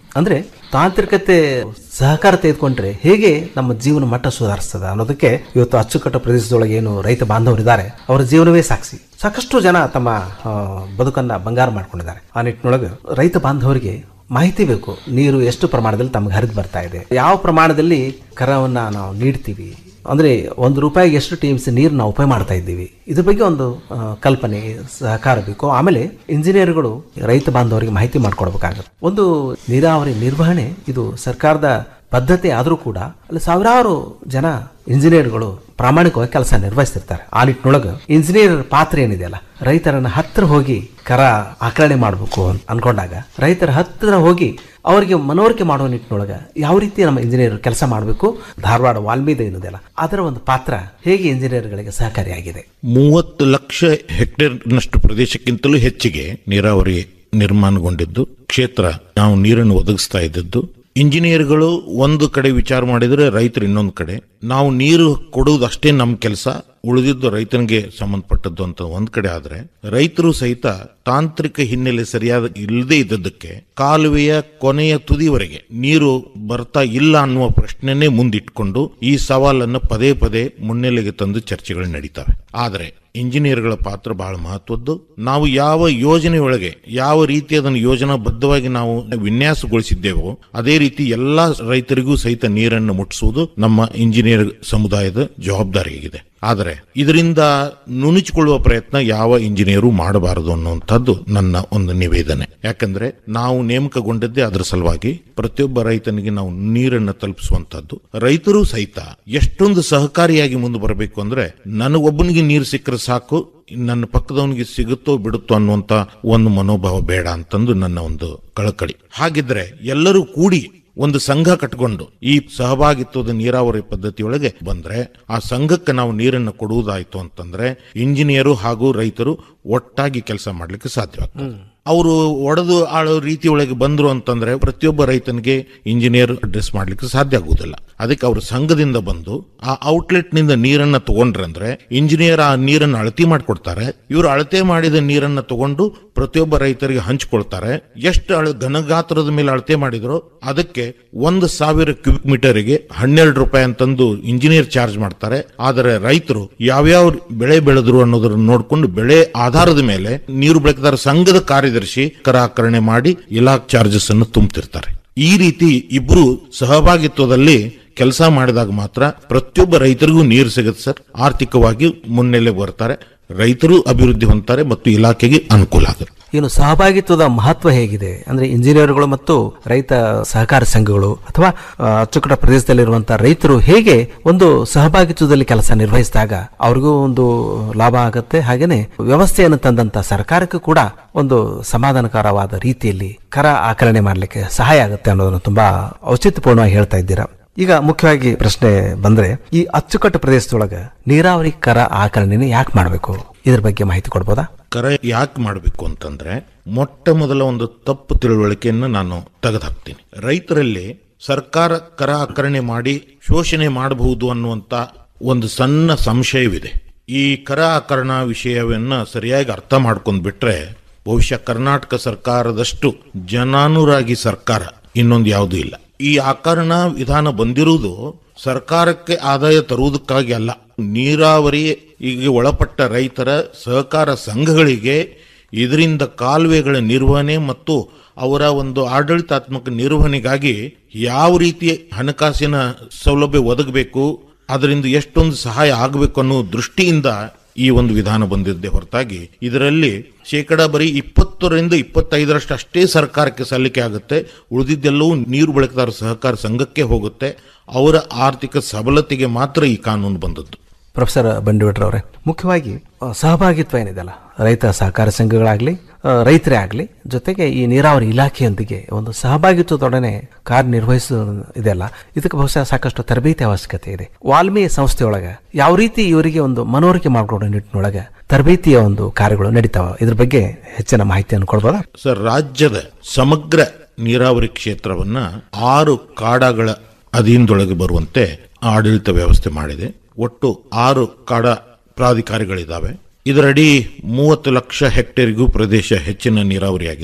ಅಂದ್ರೆ ತಾಂತ್ರಿಕತೆ ಸಹಕಾರ ತೆಗೆದುಕೊಂಡ್ರೆ ಹೇಗೆ ನಮ್ಮ ಜೀವನ ಮಟ್ಟ ಸುಧಾರಿಸ್ತದೆ ಅನ್ನೋದಕ್ಕೆ ಇವತ್ತು ಅಚ್ಚುಕಟ್ಟ ಪ್ರದೇಶದೊಳಗೆ ಏನು ರೈತ ಬಾಂಧವರಿದ್ದಾರೆ ಅವರ ಜೀವನವೇ ಸಾಕ್ಷಿ ಸಾಕಷ್ಟು ಜನ ತಮ್ಮ ಆ, ಬದುಕನ್ನ ಬಂಗಾರ ಮಾಡ್ಕೊಂಡಿದ್ದಾರೆ ಆ ನಿಟ್ಟಿನೊಳಗೆ ರೈತ ಬಾಂಧವರಿಗೆ ಮಾಹಿತಿ ಬೇಕು ನೀರು ಎಷ್ಟು ಪ್ರಮಾಣದಲ್ಲಿ ತಮಗೆ ಹರಿದು ಬರ್ತಾ ಇದೆ ಯಾವ ಪ್ರಮಾಣದಲ್ಲಿ ಕರವನ್ನ ನಾವು ನೀಡ್ತೀವಿ ಅಂದ್ರೆ ಒಂದು ರೂಪಾಯಿಗೆ ಎಷ್ಟು ಟಿ ಎಂ ಸಿ ನೀರು ನಾವು ಉಪಯೋಗ ಮಾಡ್ತಾ ಇದ್ದೀವಿ ಇದ್ರ ಬಗ್ಗೆ ಒಂದು ಆ, ಕಲ್ಪನೆ ಸಹಕಾರ ಬೇಕು ಆಮೇಲೆ ಇಂಜಿನಿಯರ್ಗಳು ರೈತ ಬಾಂಧವರಿಗೆ ಮಾಹಿತಿ ಮಾಡ್ಕೊಡ್ಬೇಕಾಗುತ್ತೆ ಒಂದು ನೀರಾವರಿ ನಿರ್ವಹಣೆ ಇದು ಸರ್ಕಾರದ ಪದ್ಧತಿ ಆದರೂ ಕೂಡ ಅಲ್ಲಿ ಸಾವಿರಾರು ಜನ ಇಂಜಿನಿಯರ್ಗಳು ಪ್ರಾಮಾಣಿಕವಾಗಿ ಕೆಲಸ ನಿರ್ವಹಿಸ್ತಿರ್ತಾರೆ ಆ ನಿಟ್ಟಿನೊಳಗೆ ಇಂಜಿನಿಯರ್ ಪಾತ್ರ ಏನಿದೆಯಲ್ಲ ರೈತರನ್ನ ಹತ್ತಿರ ಹೋಗಿ ಕರ ಆಕರಣೆ ಮಾಡಬೇಕು ಅನ್ಕೊಂಡಾಗ ರೈತರ ಹತ್ತಿರ ಹೋಗಿ ಅವರಿಗೆ ಮನವರಿಕೆ ಮಾಡುವ ನಿಟ್ಟಿನೊಳಗೆ ಯಾವ ರೀತಿ ನಮ್ಮ ಇಂಜಿನಿಯರ್ ಕೆಲಸ ಮಾಡಬೇಕು ಧಾರವಾಡ ವಾಲ್ಮೀದ ಏನಿದೆಯಲ್ಲ ಅದರ ಒಂದು ಪಾತ್ರ ಹೇಗೆ ಇಂಜಿನಿಯರ್ಗಳಿಗೆ ಸಹಕಾರಿಯಾಗಿದೆ ಮೂವತ್ತು ಲಕ್ಷ ಹೆಕ್ಟೇರ್ನಷ್ಟು ಪ್ರದೇಶಕ್ಕಿಂತಲೂ ಹೆಚ್ಚಿಗೆ ನೀರಾವರಿ ನಿರ್ಮಾಣಗೊಂಡಿದ್ದು ಕ್ಷೇತ್ರ ನಾವು ನೀರನ್ನು ಒದಗಿಸ್ತಾ ಇದ್ದದ್ದು ಇಂಜಿನಿಯರ್ಗಳು ಒಂದು ಕಡೆ ವಿಚಾರ ಮಾಡಿದರೆ ರೈತರು ಇನ್ನೊಂದು ಕಡೆ ನಾವು ನೀರು ಕೊಡುವುದು ಅಷ್ಟೇ ನಮ್ಮ ಕೆಲಸ ಉಳಿದಿದ್ದು ರೈತನಿಗೆ ಸಂಬಂಧಪಟ್ಟದ್ದು ಅಂತ ಒಂದ್ ಕಡೆ ಆದ್ರೆ ರೈತರು ಸಹಿತ ತಾಂತ್ರಿಕ ಹಿನ್ನೆಲೆ ಸರಿಯಾದ ಇಲ್ಲದೆ ಇದ್ದದ್ದಕ್ಕೆ ಕಾಲುವೆಯ ಕೊನೆಯ ತುದಿವರೆಗೆ ನೀರು ಬರ್ತಾ ಇಲ್ಲ ಅನ್ನುವ ಪ್ರಶ್ನೆನೇ ಮುಂದಿಟ್ಕೊಂಡು ಈ ಸವಾಲನ್ನು ಪದೇ ಪದೇ ಮುನ್ನೆಲೆಗೆ ತಂದು ಚರ್ಚೆಗಳು ನಡೀತವೆ ಆದರೆ ಇಂಜಿನಿಯರ್ಗಳ ಪಾತ್ರ ಬಹಳ ಮಹತ್ವದ್ದು ನಾವು ಯಾವ ಯೋಜನೆಯೊಳಗೆ ಯಾವ ರೀತಿ ಅದನ್ನು ಯೋಜನಾಬದ್ಧವಾಗಿ ನಾವು ವಿನ್ಯಾಸಗೊಳಿಸಿದ್ದೇವೋ ಅದೇ ರೀತಿ ಎಲ್ಲಾ ರೈತರಿಗೂ ಸಹಿತ ನೀರನ್ನು ಮುಟ್ಟಿಸುವುದು ನಮ್ಮ ಇಂಜಿನಿಯರ್ ಸಮುದಾಯದ ಜವಾಬ್ದಾರಿಯಾಗಿದೆ ಆದರೆ ಇದರಿಂದ ನುಣುಚಿಕೊಳ್ಳುವ ಪ್ರಯತ್ನ ಯಾವ ಇಂಜಿನಿಯರು ಮಾಡಬಾರದು ಅನ್ನುವಂಥದ್ದು ನನ್ನ ಒಂದು ನಿವೇದನೆ ಯಾಕಂದ್ರೆ ನಾವು ನೇಮಕಗೊಂಡದ್ದೇ ಅದರ ಸಲುವಾಗಿ ಪ್ರತಿಯೊಬ್ಬ ರೈತನಿಗೆ ನಾವು ನೀರನ್ನು ತಲುಪಿಸುವಂತದ್ದು ರೈತರು ಸಹಿತ ಎಷ್ಟೊಂದು ಸಹಕಾರಿಯಾಗಿ ಮುಂದೆ ಬರಬೇಕು ಅಂದ್ರೆ ನನಗೊಬ್ಬನಿಗೆ ನೀರು ಸಿಕ್ಕರೆ ಸಾಕು ನನ್ನ ಪಕ್ಕದವನಿಗೆ ಸಿಗುತ್ತೋ ಬಿಡುತ್ತೋ ಅನ್ನುವಂತ ಒಂದು ಮನೋಭಾವ ಬೇಡ ಅಂತಂದು ನನ್ನ ಒಂದು ಕಳಕಳಿ ಹಾಗಿದ್ರೆ ಎಲ್ಲರೂ ಕೂಡಿ ಒಂದು ಸಂಘ ಕಟ್ಕೊಂಡು ಈ ಸಹಭಾಗಿತ್ವದ ನೀರಾವರಿ ಪದ್ಧತಿಯೊಳಗೆ ಬಂದ್ರೆ ಆ ಸಂಘಕ್ಕೆ ನಾವು ನೀರನ್ನು ಕೊಡುವುದಾಯ್ತು ಅಂತಂದ್ರೆ ಇಂಜಿನಿಯರು ಹಾಗೂ ರೈತರು ಒಟ್ಟಾಗಿ ಕೆಲಸ ಮಾಡ್ಲಿಕ್ಕೆ ಸಾಧ್ಯವಾಗ್ತದೆ ಅವರು ಒಡೆದು ಆಳೋ ರೀತಿಯೊಳಗೆ ಬಂದ್ರು ಅಂತಂದ್ರೆ ಪ್ರತಿಯೊಬ್ಬ ರೈತನಿಗೆ ಇಂಜಿನಿಯರ್ ಅಡ್ರೆಸ್ ಮಾಡ್ಲಿಕ್ಕೆ ಸಾಧ್ಯ ಆಗುವುದಿಲ್ಲ ಅದಕ್ಕೆ ಅವರು ಸಂಘದಿಂದ ಬಂದು ಆ ಔಟ್ಲೆಟ್ ನಿಂದ ನೀರನ್ನ ತಗೊಂಡ್ರೆ ಅಂದ್ರೆ ಇಂಜಿನಿಯರ್ ಆ ನೀರನ್ನು ಅಳತಿ ಮಾಡಿಕೊಡ್ತಾರೆ ಇವರು ಅಳತೆ ಮಾಡಿದ ನೀರನ್ನ ತಗೊಂಡು ಪ್ರತಿಯೊಬ್ಬ ರೈತರಿಗೆ ಹಂಚಿಕೊಳ್ತಾರೆ ಎಷ್ಟು ಅಳ ಘನಗಾತ್ರದ ಮೇಲೆ ಅಳತೆ ಮಾಡಿದ್ರು ಅದಕ್ಕೆ ಒಂದು ಸಾವಿರ ಕ್ಯೂಬಿಕ್ ಮೀಟರ್ಗೆ ಹನ್ನೆರಡು ರೂಪಾಯಿ ಅಂತಂದು ಇಂಜಿನಿಯರ್ ಚಾರ್ಜ್ ಮಾಡ್ತಾರೆ ಆದರೆ ರೈತರು ಯಾವ್ಯಾವ ಬೆಳೆ ಬೆಳೆದ್ರು ಅನ್ನೋದನ್ನ ನೋಡ್ಕೊಂಡು ಬೆಳೆ ಆಧಾರದ ಮೇಲೆ ನೀರು ಬಳಕೆದಾರ ಸಂಘದ ಕಾರ್ಯದರ್ಶಿ ಕರಾಕರಣೆ ಮಾಡಿ ಇಲಾಖ್ ಚಾರ್ಜಸ್ ಅನ್ನು ತುಂಬುತ್ತಿರ್ತಾರೆ ಈ ರೀತಿ ಇಬ್ರು ಸಹಭಾಗಿತ್ವದಲ್ಲಿ ಕೆಲಸ ಮಾಡಿದಾಗ ಮಾತ್ರ ಪ್ರತಿಯೊಬ್ಬ ರೈತರಿಗೂ ನೀರು ಸಿಗುತ್ತೆ ಸರ್ ಆರ್ಥಿಕವಾಗಿ ಮುನ್ನೆಲೆ ಬರ್ತಾರೆ ರೈತರು ಅಭಿವೃದ್ಧಿ ಹೊಂದ್ತಾರೆ ಮತ್ತು ಇಲಾಖೆಗೆ ಅನುಕೂಲ ಆಗುತ್ತೆ ಏನು ಸಹಭಾಗಿತ್ವದ ಮಹತ್ವ ಹೇಗಿದೆ ಅಂದ್ರೆ ಇಂಜಿನಿಯರ್ಗಳು ಮತ್ತು ರೈತ ಸಹಕಾರ ಸಂಘಗಳು ಅಥವಾ ಆ, ಅಚ್ಚುಕಟ್ಟ ಪ್ರದೇಶದಲ್ಲಿರುವಂತಹ ರೈತರು ಹೇಗೆ ಒಂದು ಸಹಭಾಗಿತ್ವದಲ್ಲಿ ಕೆಲಸ ನಿರ್ವಹಿಸಿದಾಗ ಅವ್ರಿಗೂ ಒಂದು ಲಾಭ ಆಗುತ್ತೆ ಹಾಗೇನೆ ವ್ಯವಸ್ಥೆಯನ್ನು ತಂದಂತ ಸರ್ಕಾರಕ್ಕೂ ಕೂಡ ಒಂದು ಸಮಾಧಾನಕರವಾದ ರೀತಿಯಲ್ಲಿ ಕರ ಆಕರಣೆ ಮಾಡಲಿಕ್ಕೆ ಸಹಾಯ ಆಗುತ್ತೆ ಅನ್ನೋದನ್ನು ತುಂಬಾ ಔಚಿತ್ಯಪೂರ್ಣವಾಗಿ ಹೇಳ್ತಾ ಇದ್ದೀರಾ ಈಗ ಮುಖ್ಯವಾಗಿ ಪ್ರಶ್ನೆ ಬಂದ್ರೆ ಈ ಅಚ್ಚುಕಟ್ಟು ಪ್ರದೇಶದೊಳಗೆ ನೀರಾವರಿ ಕರ ಆಕರಣೆನ ಯಾಕೆ ಮಾಡಬೇಕು ಇದ್ರ ಬಗ್ಗೆ ಮಾಹಿತಿ ಕೊಡ್ಬೋದಾ ಕರ ಯಾಕೆ ಮಾಡಬೇಕು ಅಂತಂದ್ರೆ ಮೊಟ್ಟ ಮೊದಲ ಒಂದು ತಪ್ಪು ತಿಳುವಳಿಕೆಯನ್ನು ನಾನು ತೆಗೆದುಹಾಕ್ತೀನಿ ರೈತರಲ್ಲಿ ಸರ್ಕಾರ ಕರ ಆಕರಣೆ ಮಾಡಿ ಶೋಷಣೆ ಮಾಡಬಹುದು ಅನ್ನುವಂತ ಒಂದು ಸಣ್ಣ ಸಂಶಯವಿದೆ ಈ ಕರ ಆಕರಣ ವಿಷಯವನ್ನ ಸರಿಯಾಗಿ ಅರ್ಥ ಮಾಡ್ಕೊಂಡ್ ಬಿಟ್ರೆ ಬಹುಶಃ ಕರ್ನಾಟಕ ಸರ್ಕಾರದಷ್ಟು ಜನಾನುರಾಗಿ ಸರ್ಕಾರ ಇನ್ನೊಂದು ಯಾವುದೂ ಇಲ್ಲ ಈ ಆಕರಣ ವಿಧಾನ ಬಂದಿರುವುದು ಸರ್ಕಾರಕ್ಕೆ ಆದಾಯ ತರುವುದಕ್ಕಾಗಿ ಅಲ್ಲ ನೀರಾವರಿ ಈಗ ಒಳಪಟ್ಟ ರೈತರ ಸಹಕಾರ ಸಂಘಗಳಿಗೆ ಇದರಿಂದ ಕಾಲುವೆಗಳ ನಿರ್ವಹಣೆ ಮತ್ತು ಅವರ ಒಂದು ಆಡಳಿತಾತ್ಮಕ ನಿರ್ವಹಣೆಗಾಗಿ ಯಾವ ರೀತಿ ಹಣಕಾಸಿನ ಸೌಲಭ್ಯ ಒದಗಬೇಕು ಅದರಿಂದ ಎಷ್ಟೊಂದು ಸಹಾಯ ಆಗಬೇಕು ಅನ್ನೋ ದೃಷ್ಟಿಯಿಂದ ಈ ಒಂದು ವಿಧಾನ ಬಂದಿದ್ದೆ ಹೊರತಾಗಿ ಇದರಲ್ಲಿ ಶೇಕಡ ಬರೀ ಇಪ್ಪತ್ತರಿಂದ ಇಪ್ಪತ್ತೈದರಷ್ಟು ಅಷ್ಟೇ ಸರ್ಕಾರಕ್ಕೆ ಸಲ್ಲಿಕೆ ಆಗುತ್ತೆ ಉಳಿದಿದ್ದೆಲ್ಲವೂ ನೀರು ಬಳಕೆದಾರ ಸಹಕಾರ ಸಂಘಕ್ಕೆ ಹೋಗುತ್ತೆ ಅವರ ಆರ್ಥಿಕ ಸಬಲತೆಗೆ ಮಾತ್ರ ಈ ಕಾನೂನು ಬಂದದ್ದು ಪ್ರೊಫೆಸರ್ ಬಂಡಿವಟ್ರವ್ರೆ ಮುಖ್ಯವಾಗಿ ಆ, ಸಹಭಾಗಿತ್ವ ಏನಿದೆಲ್ಲ ರೈತ ಸಹಕಾರ ಸಂಘಗಳಾಗ್ಲಿ ಆ, ರೈತರೇ ಆಗಲಿ ಜೊತೆಗೆ ಈ ನೀರಾವರಿ ಇಲಾಖೆಯೊಂದಿಗೆ ಒಂದು ಸಹಭಾಗಿತ್ವದೊಡನೆ ಕಾರ್ಯನಿರ್ವಹಿಸೋದು ಇದೆಲ್ಲ ಇದಕ್ಕೆ ಬಹುಶಃ ಸಾಕಷ್ಟು ತರಬೇತಿ ಅವಶ್ಯಕತೆ ಇದೆ ವಾಲ್ಮಿ ಸಂಸ್ಥೆಯೊಳಗೆ ಯಾವ ರೀತಿ ಇವರಿಗೆ ಒಂದು ಮನವರಿಕೆ ಮಾಡಿಕೊಡೋ ನಿಟ್ಟಿನೊಳಗೆ ತರಬೇತಿಯ ಒಂದು ಕಾರ್ಯಗಳು ನಡೀತಾವ ಇದ್ರ ಬಗ್ಗೆ ಹೆಚ್ಚಿನ ಮಾಹಿತಿಯನ್ನು ಕೊಡ್ಬೋದಾ ಸರ್ ರಾಜ್ಯದ ಸಮಗ್ರ ನೀರಾವರಿ ಕ್ಷೇತ್ರವನ್ನ ಆರು ಕಾಡಗಳ ಅಧೀನದೊಳಗೆ ಬರುವಂತೆ ಆಡಳಿತ ವ್ಯವಸ್ಥೆ ಮಾಡಿದೆ ಒಟ್ಟು ಆರು ಕಾಡ ಪ್ರಾಧಿಕಾರಿಗಳಿದ್ದಾವೆ ಇದರಡಿ ಮೂವತ್ತು ಲಕ್ಷ ಹೆಕ್ಟೇರ್ಗೂ ಪ್ರದೇಶ ಹೆಚ್ಚಿನ ನೀರಾವರಿಯಾಗಿದೆ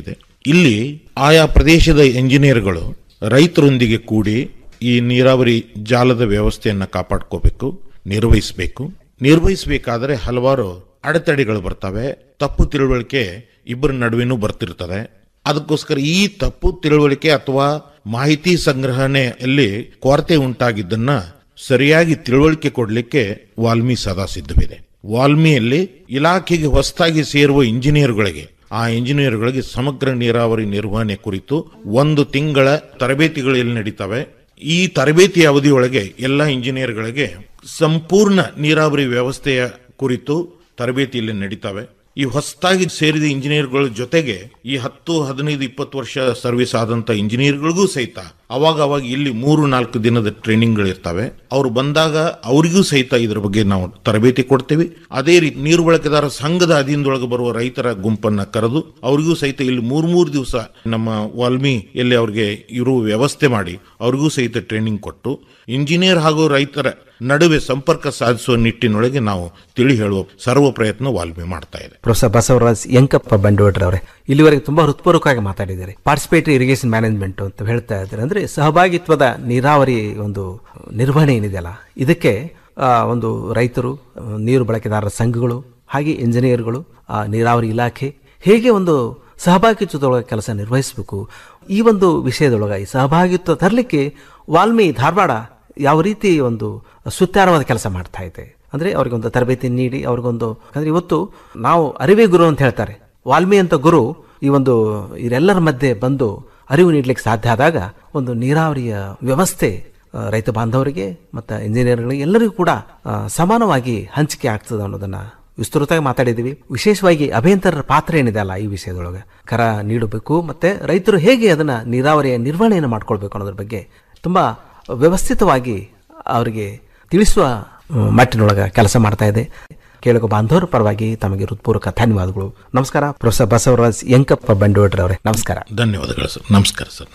ಇಲ್ಲಿ ಆಯಾ ಪ್ರದೇಶದ ಎಂಜಿನಿಯರ್ಗಳು ರೈತರೊಂದಿಗೆ ಕೂಡಿ ಈ ನೀರಾವರಿ ಜಾಲದ ವ್ಯವಸ್ಥೆಯನ್ನು ಕಾಪಾಡ್ಕೋಬೇಕು ನಿರ್ವಹಿಸಬೇಕು ನಿರ್ವಹಿಸಬೇಕಾದರೆ ಹಲವಾರು ಅಡೆತಡೆಗಳು ಬರ್ತವೆ ತಪ್ಪು ತಿಳುವಳಿಕೆ ಇಬ್ಬರ ನಡುವೆನೂ ಬರ್ತಿರ್ತದೆ ಅದಕ್ಕೋಸ್ಕರ ಈ ತಪ್ಪು ತಿಳುವಳಿಕೆ ಅಥವಾ ಮಾಹಿತಿ ಸಂಗ್ರಹಣೆಯಲ್ಲಿ ಕೊರತೆ ಉಂಟಾಗಿದ್ದನ್ನ ಸರಿಯಾಗಿ ತಿಳುವಳಿಕೆ ಕೊಡಲಿಕ್ಕೆ ವಾಲ್ಮಿ ಸದಾ ಸಿದ್ಧವಿದೆ ವಾಲ್ಮಿಯಲ್ಲಿ ಇಲಾಖೆಗೆ ಹೊಸದಾಗಿ ಸೇರುವ ಇಂಜಿನಿಯರ್ಗಳಿಗೆ ಆ ಇಂಜಿನಿಯರ್ಗಳಿಗೆ ಸಮಗ್ರ ನೀರಾವರಿ ನಿರ್ವಹಣೆ ಕುರಿತು ಒಂದು ತಿಂಗಳ ತರಬೇತಿಗಳು ಇಲ್ಲಿ ನಡೀತವೆ ಈ ತರಬೇತಿ ಅವಧಿಯೊಳಗೆ ಎಲ್ಲ ಇಂಜಿನಿಯರ್ಗಳಿಗೆ ಸಂಪೂರ್ಣ ನೀರಾವರಿ ವ್ಯವಸ್ಥೆಯ ಕುರಿತು ತರಬೇತಿ ಇಲ್ಲಿ ನಡೀತವೆ ಈ ಹೊಸದಾಗಿ ಸೇರಿದ ಇಂಜಿನಿಯರ್ಗಳ ಜೊತೆಗೆ ಈ ಹತ್ತು ಹದಿನೈದು ಇಪ್ಪತ್ತು ವರ್ಷ ಸರ್ವಿಸ್ ಆದಂತ ಇಂಜಿನಿಯರ್ಗಳಿಗೂ ಸಹಿತ ಅವಾಗ ಅವಾಗ ಇಲ್ಲಿ ಮೂರು ನಾಲ್ಕು ದಿನದ ಟ್ರೈನಿಂಗ್ಗಳು ಇರ್ತವೆ ಅವ್ರು ಬಂದಾಗ ಅವರಿಗೂ ಸಹಿತ ಇದ್ರ ಬಗ್ಗೆ ನಾವು ತರಬೇತಿ ಕೊಡ್ತೇವೆ ಅದೇ ರೀತಿ ನೀರು ಬಳಕೆದಾರ ಸಂಘದ ಅಧೀನದೊಳಗೆ ಬರುವ ರೈತರ ಗುಂಪನ್ನ ಕರೆದು ಅವರಿಗೂ ಸಹಿತ ಇಲ್ಲಿ ಮೂರ್ ಮೂರು ದಿವಸ ನಮ್ಮ ವಾಲ್ಮಿ ಎಲ್ಲಿ ಅವ್ರಿಗೆ ಇರುವ ವ್ಯವಸ್ಥೆ ಮಾಡಿ ಅವ್ರಿಗೂ ಸಹಿತ ಟ್ರೈನಿಂಗ್ ಕೊಟ್ಟು ಇಂಜಿನಿಯರ್ ಹಾಗೂ ರೈತರ ನಡುವೆ ಸಂಪರ್ಕ ಸಾಧಿಸುವ ನಿಟ್ಟಿನೊಳಗೆ ನಾವು ತಿಳಿ ಹೇಳುವ ಸರ್ವ ಪ್ರಯತ್ನ ವಾಲ್ಮಿ ಮಾಡ್ತಾ ಇದೆ ಪ್ರೊಫೆಸರ್ ಬಸವರಾಜ್ ಎಂಕಪ್ಪ ಬಂಡೋಡ್ರ ಅವರೇ ಇಲ್ಲಿವರೆಗೆ ತುಂಬಾ ಹೃತ್ಪೂರ್ವಕವಾಗಿ ಮಾತಾಡಿದ್ದಾರೆ ಪಾರ್ಟಿಸಿಪೇಟರಿ ಇರಿಗೇಷನ್ ಮ್ಯಾನೇಜ್ಮೆಂಟ್ ಅಂತ ಹೇಳ್ತಾ ಇದ್ದಾರೆ ಅಂದ್ರೆ ಸಹಭಾಗಿತ್ವದ ನೀರಾವರಿ ಒಂದು ನಿರ್ವಹಣೆ ಏನಿದೆಯಲ್ಲ ಇದಕ್ಕೆ ಆ, ಒಂದು ರೈತರು ಆ, ನೀರು ಬಳಕೆದಾರರ ಸಂಘಗಳು ಹಾಗೆ ಇಂಜಿನಿಯರ್ಗಳು ಆ, ನೀರಾವರಿ ಇಲಾಖೆ ಹೇಗೆ ಒಂದು ಸಹಭಾಗಿತ್ವದೊಳಗೆ ಕೆಲಸ ನಿರ್ವಹಿಸಬೇಕು ಈ ಒಂದು ವಿಷಯದೊಳಗೆ ಈ ಸಹಭಾಗಿತ್ವ ತರಲಿಕ್ಕೆ ವಾಲ್ಮಿ ಧಾರವಾಡ ಯಾವ ರೀತಿ ಒಂದು ಸುತ್ತಾರವಾದ ಕೆಲಸ ಮಾಡ್ತಾ ಇದೆ ಅಂದ್ರೆ ಅವ್ರಿಗೊಂದು ತರಬೇತಿ ನೀಡಿ ಅವ್ರಿಗೊಂದು ಅಂದ್ರೆ ಇವತ್ತು ನಾವು ಅರಿವೇ ಗುರು ಅಂತ ಹೇಳ್ತಾರೆ ವಾಲ್ಮಿ ಅಂತ ಗುರು ಈ ಒಂದು ಇವರೆಲ್ಲರ ಮಧ್ಯೆ ಬಂದು ಅರಿವು ನೀಡಲಿಕ್ಕೆ ಸಾಧ್ಯ ಆದಾಗ ಒಂದು ನೀರಾವರಿಯ ವ್ಯವಸ್ಥೆ ಆ, ರೈತ ಬಾಂಧವರಿಗೆ ಮತ್ತು ಇಂಜಿನಿಯರ್ಗಳಿಗೆ ಎಲ್ಲರಿಗೂ ಕೂಡ ಆ, ಸಮಾನವಾಗಿ ಹಂಚಿಕೆ ಆಗ್ತದೆ ಅನ್ನೋದನ್ನ ವಿಸ್ತೃತವಾಗಿ ಮಾತಾಡಿದ್ದೀವಿ ವಿಶೇಷವಾಗಿ ಅಭಿಯಂತರರ ಪಾತ್ರ ಏನಿದೆ ಅಲ್ಲ ಈ ವಿಷಯದೊಳಗೆ ಕರ ನೀಡಬೇಕು ಮತ್ತೆ ರೈತರು ಹೇಗೆ ಅದನ್ನ ನೀರಾವರಿಯ ನಿರ್ವಹಣೆಯನ್ನು ಮಾಡ್ಕೊಳ್ಬೇಕು ಅನ್ನೋದ್ರ ಬಗ್ಗೆ ತುಂಬಾ ವ್ಯವಸ್ಥಿತವಾಗಿ ಅವರಿಗೆ ತಿಳಿಸುವ ಆ, ಮಟ್ಟಿನೊಳಗೆ ಕೆಲಸ ಮಾಡ್ತಾ ಇದೆ ಕೇಳಕ ಬಾಂಧವರ ಪರವಾಗಿ ತಮಗೆ ಹೃತ್ಪೂರ್ವಕ ಧನ್ಯವಾದಗಳು ನಮಸ್ಕಾರ ಪ್ರೊಫೆಸರ್ ಬಸವರಾಜ್ ಯಂಕಪ್ಪ ಬಂಡೋಡ್ರ ಅವರೇ ನಮಸ್ಕಾರ ಧನ್ಯವಾದಗಳು ಸರ್ ನಮಸ್ಕಾರ ಸರ್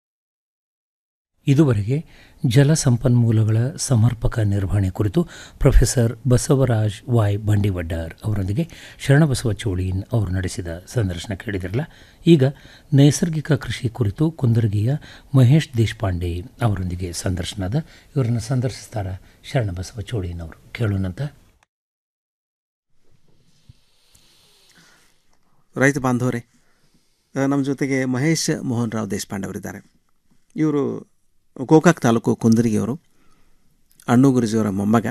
ಇದುವರೆಗೆ ಜಲ ಸಂಪನ್ಮೂಲಗಳ ಸಮರ್ಪಕ ನಿರ್ವಹಣೆ ಕುರಿತು ಪ್ರೊಫೆಸರ್ ಬಸವರಾಜ್ ವಾಯ್ ಬಂಡಿವಡ್ಡರ್ ಅವರೊಂದಿಗೆ ಶರಣಬಸವ ಚೋಳೀನ್ ಅವರು ನಡೆಸಿದ ಸಂದರ್ಶನ ಕೇಳಿದಿರಲ್ಲ ಈಗ ನೈಸರ್ಗಿಕ ಕೃಷಿ ಕುರಿತು ಕುಂದರ್ಗಿಯ ಮಹೇಶ್ ದೇಶಪಾಂಡೆ ಅವರೊಂದಿಗೆ ಸಂದರ್ಶನದ ಇವರನ್ನು ಸಂದರ್ಶಿಸ್ತಾರ ಶರಣಬಸವ ಚೋಳೀನ್ ಅವರು ಕೇಳೋಣಂತ ರೈತ ಬಾಂಧವರೇ ಆ, ನಮ್ಮ ಜೊತೆಗೆ ಮಹೇಶ್ ಮೋಹನ್ ರಾವ್ ದೇಶಪಾಂಡೆ ಅವರಿದ್ದಾರೆ ಇವರು ಗೋಕಾಕ್ ತಾಲೂಕು ಕುಂದರಿಗೆಯವರು ಅಣ್ಣು ಗುರುಜಿಯವರ ಮೊಮ್ಮಗ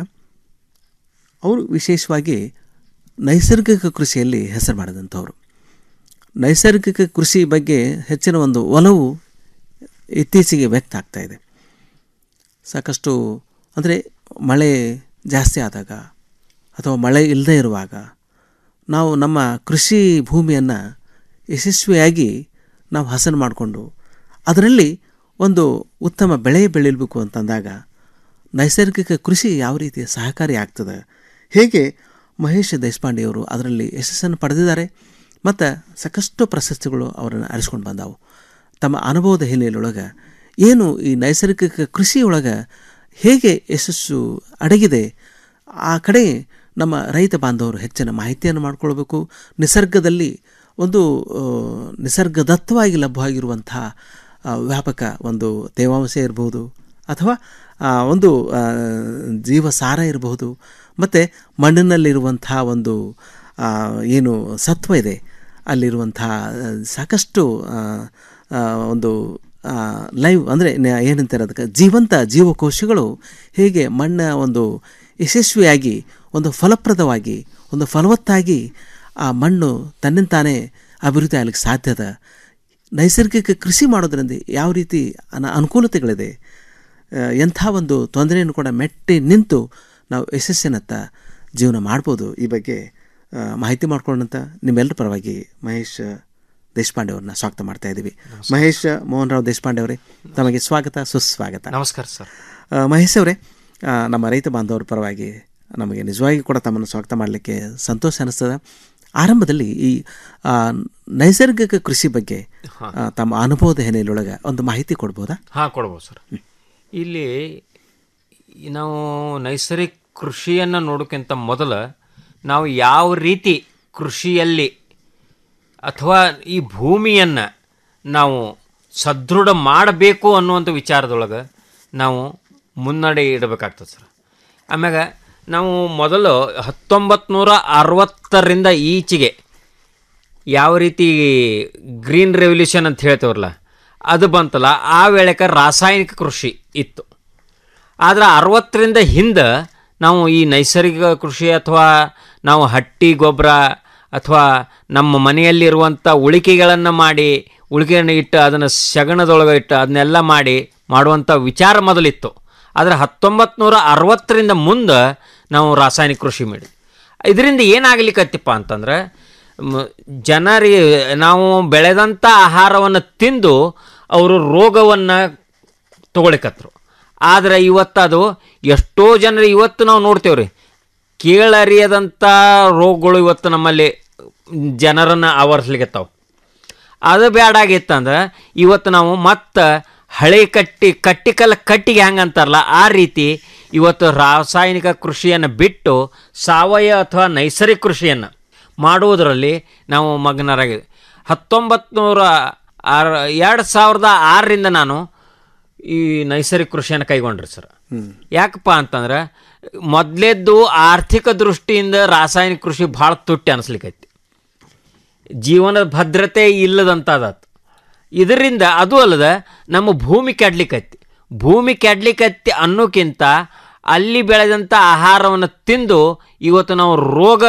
ಅವರು ವಿಶೇಷವಾಗಿ ನೈಸರ್ಗಿಕ ಕೃಷಿಯಲ್ಲಿ ಹೆಸರು ಮಾಡಿದಂಥವ್ರು ನೈಸರ್ಗಿಕ ಕೃಷಿ ಬಗ್ಗೆ ಹೆಚ್ಚಿನ ಒಂದು ಒಲವು ಇತ್ತೀಚೆಗೆ ವ್ಯಕ್ತ ಆಗ್ತಾ ಇದೆ ಸಾಕಷ್ಟು ಅಂದರೆ ಮಳೆ ಜಾಸ್ತಿ ಆದಾಗ ಅಥವಾ ಮಳೆ ಇಲ್ಲದೇ ಇರುವಾಗ ನಾವು ನಮ್ಮ ಕೃಷಿ ಭೂಮಿಯನ್ನು ಯಶಸ್ವಿಯಾಗಿ ನಾವು ಹಸನು ಮಾಡಿಕೊಂಡು ಅದರಲ್ಲಿ ಒಂದು ಉತ್ತಮ ಬೆಳೆ ಬೆಳೀಬೇಕು ಅಂತಂದಾಗ ನೈಸರ್ಗಿಕ ಕೃಷಿ ಯಾವ ರೀತಿ ಸಹಕಾರಿ ಆಗ್ತದೆ ಹೇಗೆ ಮಹೇಶ್ ದೇಶಪಾಂಡೆಯವರು ಅದರಲ್ಲಿ ಯಶಸ್ಸನ್ನು ಪಡೆದಿದ್ದಾರೆ ಮತ್ತು ಸಾಕಷ್ಟು ಪ್ರಶಸ್ತಿಗಳು ಅವರನ್ನು ಅರಿಸ್ಕೊಂಡು ಬಂದಾವು ತಮ್ಮ ಅನುಭವದ ಹಿನ್ನೆಲೆಯೊಳಗೆ ಏನು ಈ ನೈಸರ್ಗಿಕ ಕೃಷಿಯೊಳಗೆ ಹೇಗೆ ಯಶಸ್ಸು ಅಡಗಿದೆ ಆ ಕಡೆ ನಮ್ಮ ರೈತ ಬಾಂಧವರು ಹೆಚ್ಚಿನ ಮಾಹಿತಿಯನ್ನು ಮಾಡಿಕೊಳ್ಬೇಕು ನಿಸರ್ಗದಲ್ಲಿ ಒಂದು ಆ, ನಿಸರ್ಗದತ್ತವಾಗಿ ಲಭ್ಯವಾಗಿರುವಂಥ ಆ, ವ್ಯಾಪಕ ಒಂದು ತೇವಾಂಶ ಇರಬಹುದು ಅಥವಾ ಆ, ಒಂದು ಆ, ಜೀವಸಾರ ಇರಬಹುದು ಮತ್ತು ಮಣ್ಣಿನಲ್ಲಿರುವಂಥ ಒಂದು ಆ, ಏನು ಸತ್ವ ಇದೆ ಅಲ್ಲಿರುವಂಥ ಆ, ಸಾಕಷ್ಟು ಆ, ಆ, ಒಂದು ಲೈವ್ ಅಂದರೆ ಏನಂತಾರೆ ಅದಕ್ಕೆ ಜೀವಂತ ಜೀವಕೋಶಗಳು ಹೇಗೆ ಮಣ್ಣ ಒಂದು ಯಶಸ್ವಿಯಾಗಿ ಒಂದು ಫಲಪ್ರದವಾಗಿ ಒಂದು ಫಲವತ್ತಾಗಿ ಆ ಮಣ್ಣು ತನ್ನಿಂತಾನೇ ಅಭಿವೃದ್ಧಿ ಆಗಲಿಕ್ಕೆ ಸಾಧ್ಯದ ನೈಸರ್ಗಿಕ ಕೃಷಿ ಮಾಡೋದ್ರಿಂದ ಯಾವ ರೀತಿ ಅನ ಅನುಕೂಲತೆಗಳಿದೆ ಆ, ಎಂಥ ಒಂದು ತೊಂದರೆಯನ್ನು ಕೂಡ ಮೆಟ್ಟಿ ನಿಂತು ನಾವು ಯಶಸ್ಸಿನತ್ತ ಜೀವನ ಮಾಡ್ಬೋದು ಈ ಬಗ್ಗೆ ಆ, ಮಾಹಿತಿ ಮಾಡ್ಕೊಳ್ಳೋಣಂತ ನಿಮ್ಮೆಲ್ಲರ ಪರವಾಗಿ ಮಹೇಶ್ ದೇಶಪಾಂಡೆ ಅವ್ರನ್ನ ಸ್ವಾಗತ ಮಾಡ್ತಾ ಇದ್ದೀವಿ ಮಹೇಶ್ ಮೋಹನ್ ರಾವ್ ದೇಶಪಾಂಡೆ ಅವರೇ ತಮಗೆ ಸ್ವಾಗತ ಸುಸ್ವಾಗತ ನಮಸ್ಕಾರ ಸರ್ ಆ, ಮಹೇಶ್ ಅವರೇ ಆ, ನಮ್ಮ ರೈತ ಬಾಂಧವರ ಪರವಾಗಿ ನಮಗೆ ನಿಜವಾಗಿ ಕೂಡ ತಮ್ಮನ್ನು ಸ್ವಾಗತ ಮಾಡಲಿಕ್ಕೆ ಸಂತೋಷ ಅನಿಸ್ತದೆ ಆರಂಭದಲ್ಲಿ ಈ ಆ, ನೈಸರ್ಗಿಕ ಕೃಷಿ ಬಗ್ಗೆ ಆ, ತಮ್ಮ ಅನುಭವದ ಹಿನ್ನೆಲೆಯೊಳಗೆ ಒಂದು ಮಾಹಿತಿ ಕೊಡ್ಬೋದಾ ಹಾಂ ಕೊಡ್ಬೋದು ಸರ್ ಇಲ್ಲಿ ಈ ನಾವು ನೈಸರ್ಗಿಕ ಕೃಷಿಯನ್ನು ನೋಡೋಕ್ಕಿಂತ ಮೊದಲು ನಾವು ಯಾವ ರೀತಿ ಕೃಷಿಯಲ್ಲಿ ಅಥವಾ ಈ ಭೂಮಿಯನ್ನು ನಾವು ಸದೃಢ ಮಾಡಬೇಕು ಅನ್ನುವಂಥ ವಿಚಾರದೊಳಗೆ ನಾವು ಮುನ್ನಡೆ ಇಡಬೇಕಾಗ್ತದೆ ಸರ್ ಆಮ್ಯಾಗ ನಾವು ಮೊದಲು ಹತ್ತೊಂಬತ್ತು ನೂರ ಅರವತ್ತರಿಂದ ಈಚೆಗೆ ಯಾವ ರೀತಿ ಗ್ರೀನ್ ರೆವಲ್ಯೂಷನ್ ಅಂತ ಹೇಳ್ತೇವಲ್ಲ ಅದು ಬಂತಲ್ಲ ಆ ವೇಳೆಗೆ ರಾಸಾಯನಿಕ ಕೃಷಿ ಇತ್ತು ಆದರೆ ಅರವತ್ತರಿಂದ ಹಿಂದೆ ನಾವು ಈ ನೈಸರ್ಗಿಕ ಕೃಷಿ ಅಥವಾ ನಾವು ಹಟ್ಟಿ ಗೊಬ್ಬರ ಅಥವಾ ನಮ್ಮ ಮನೆಯಲ್ಲಿರುವಂಥ ಉಳಿಕೆಗಳನ್ನು ಮಾಡಿ ಉಳಿಕೆಯನ್ನು ಇಟ್ಟು ಅದನ್ನು ಸಗಣದೊಳಗೆ ಇಟ್ಟು ಅದನ್ನೆಲ್ಲ ಮಾಡಿ ಮಾಡುವಂಥ ವಿಚಾರ ಮೊದಲಿತ್ತು ಆದರೆ ಹತ್ತೊಂಬತ್ತು ನೂರ ಅರವತ್ತರಿಂದ ಮುಂದೆ ನಾವು ರಾಸಾಯನಿಕ ಕೃಷಿ ಮಾಡಿ ಇದರಿಂದ ಏನಾಗಲಿಕ್ಕತ್ತಿಪ್ಪ ಅಂತಂದ್ರೆ ಮ- ಜನರಿಗೆ ನಾವು ಬೆಳೆದಂಥ ಆಹಾರವನ್ನು ತಿಂದು ಅವರು ರೋಗವನ್ನು ತಗೊಳಿಕತ್ರು ಆದರೆ ಇವತ್ತದು ಎಷ್ಟೋ ಜನರು ಇವತ್ತು ನಾವು ನೋಡ್ತೇವ್ರಿ ಕೇಳರಿಯದಂಥ ರೋಗಗಳು ಇವತ್ತು ನಮ್ಮಲ್ಲಿ ಜನರನ್ನು ಆವರಿಸ್ಲಿಕ್ಕತ್ತಾವ ಅದು ಬೇಡಾಗಿತ್ತಂದ್ರೆ ಇವತ್ತು ನಾವು ಮತ್ತೆ ಹಳೆ ಕಟ್ಟಿ ಕಟ್ಟಿಕಲ್ಲ ಕಟ್ಟಿಗೆ ಹೆಂಗೆ ಅಂತಾರಲ್ಲ ಆ ರೀತಿ ಇವತ್ತು ರಾಸಾಯನಿಕ ಕೃಷಿಯನ್ನು ಬಿಟ್ಟು ಸಾವಯವ ಅಥವಾ ನೈಸರ್ಗಿಕ ಕೃಷಿಯನ್ನು ಮಾಡುವುದರಲ್ಲಿ ನಾವು ಮಗ್ನರಾಗಿದ್ವಿ ಹತ್ತೊಂಬತ್ತು ನೂರ ಆರು ಎರಡು ಸಾವಿರದ ಆರರಿಂದ ನಾನು ಈ ನೈಸರ್ಗಿಕ ಕೃಷಿಯನ್ನು ಕೈಗೊಂಡ್ರಿ ಸರ್ ಯಾಕಪ್ಪ ಅಂತಂದ್ರೆ ಮೊದಲೇದ್ದು ಆರ್ಥಿಕ ದೃಷ್ಟಿಯಿಂದ ರಾಸಾಯನಿಕ ಕೃಷಿ ಭಾಳ ತುಟ್ಟಿ ಅನಿಸ್ಲಿಕ್ಕೈತಿ ಜೀವನದ ಭದ್ರತೆ ಇಲ್ಲದಂಥದ್ದಾತು ಇದರಿಂದ ಅದು ಅಲ್ಲದ ನಮ್ಮ ಭೂಮಿ ಕೆಡ್ಲಿಕ್ಕೈತಿ ಭೂಮಿ ಕೆಡ್ಲಿಕ್ಕೈತಿ ಅನ್ನೋಕ್ಕಿಂತ ಅಲ್ಲಿ ಬೆಳೆದಂಥ ಆಹಾರವನ್ನು ತಿಂದು ಇವತ್ತು ನಾವು ರೋಗ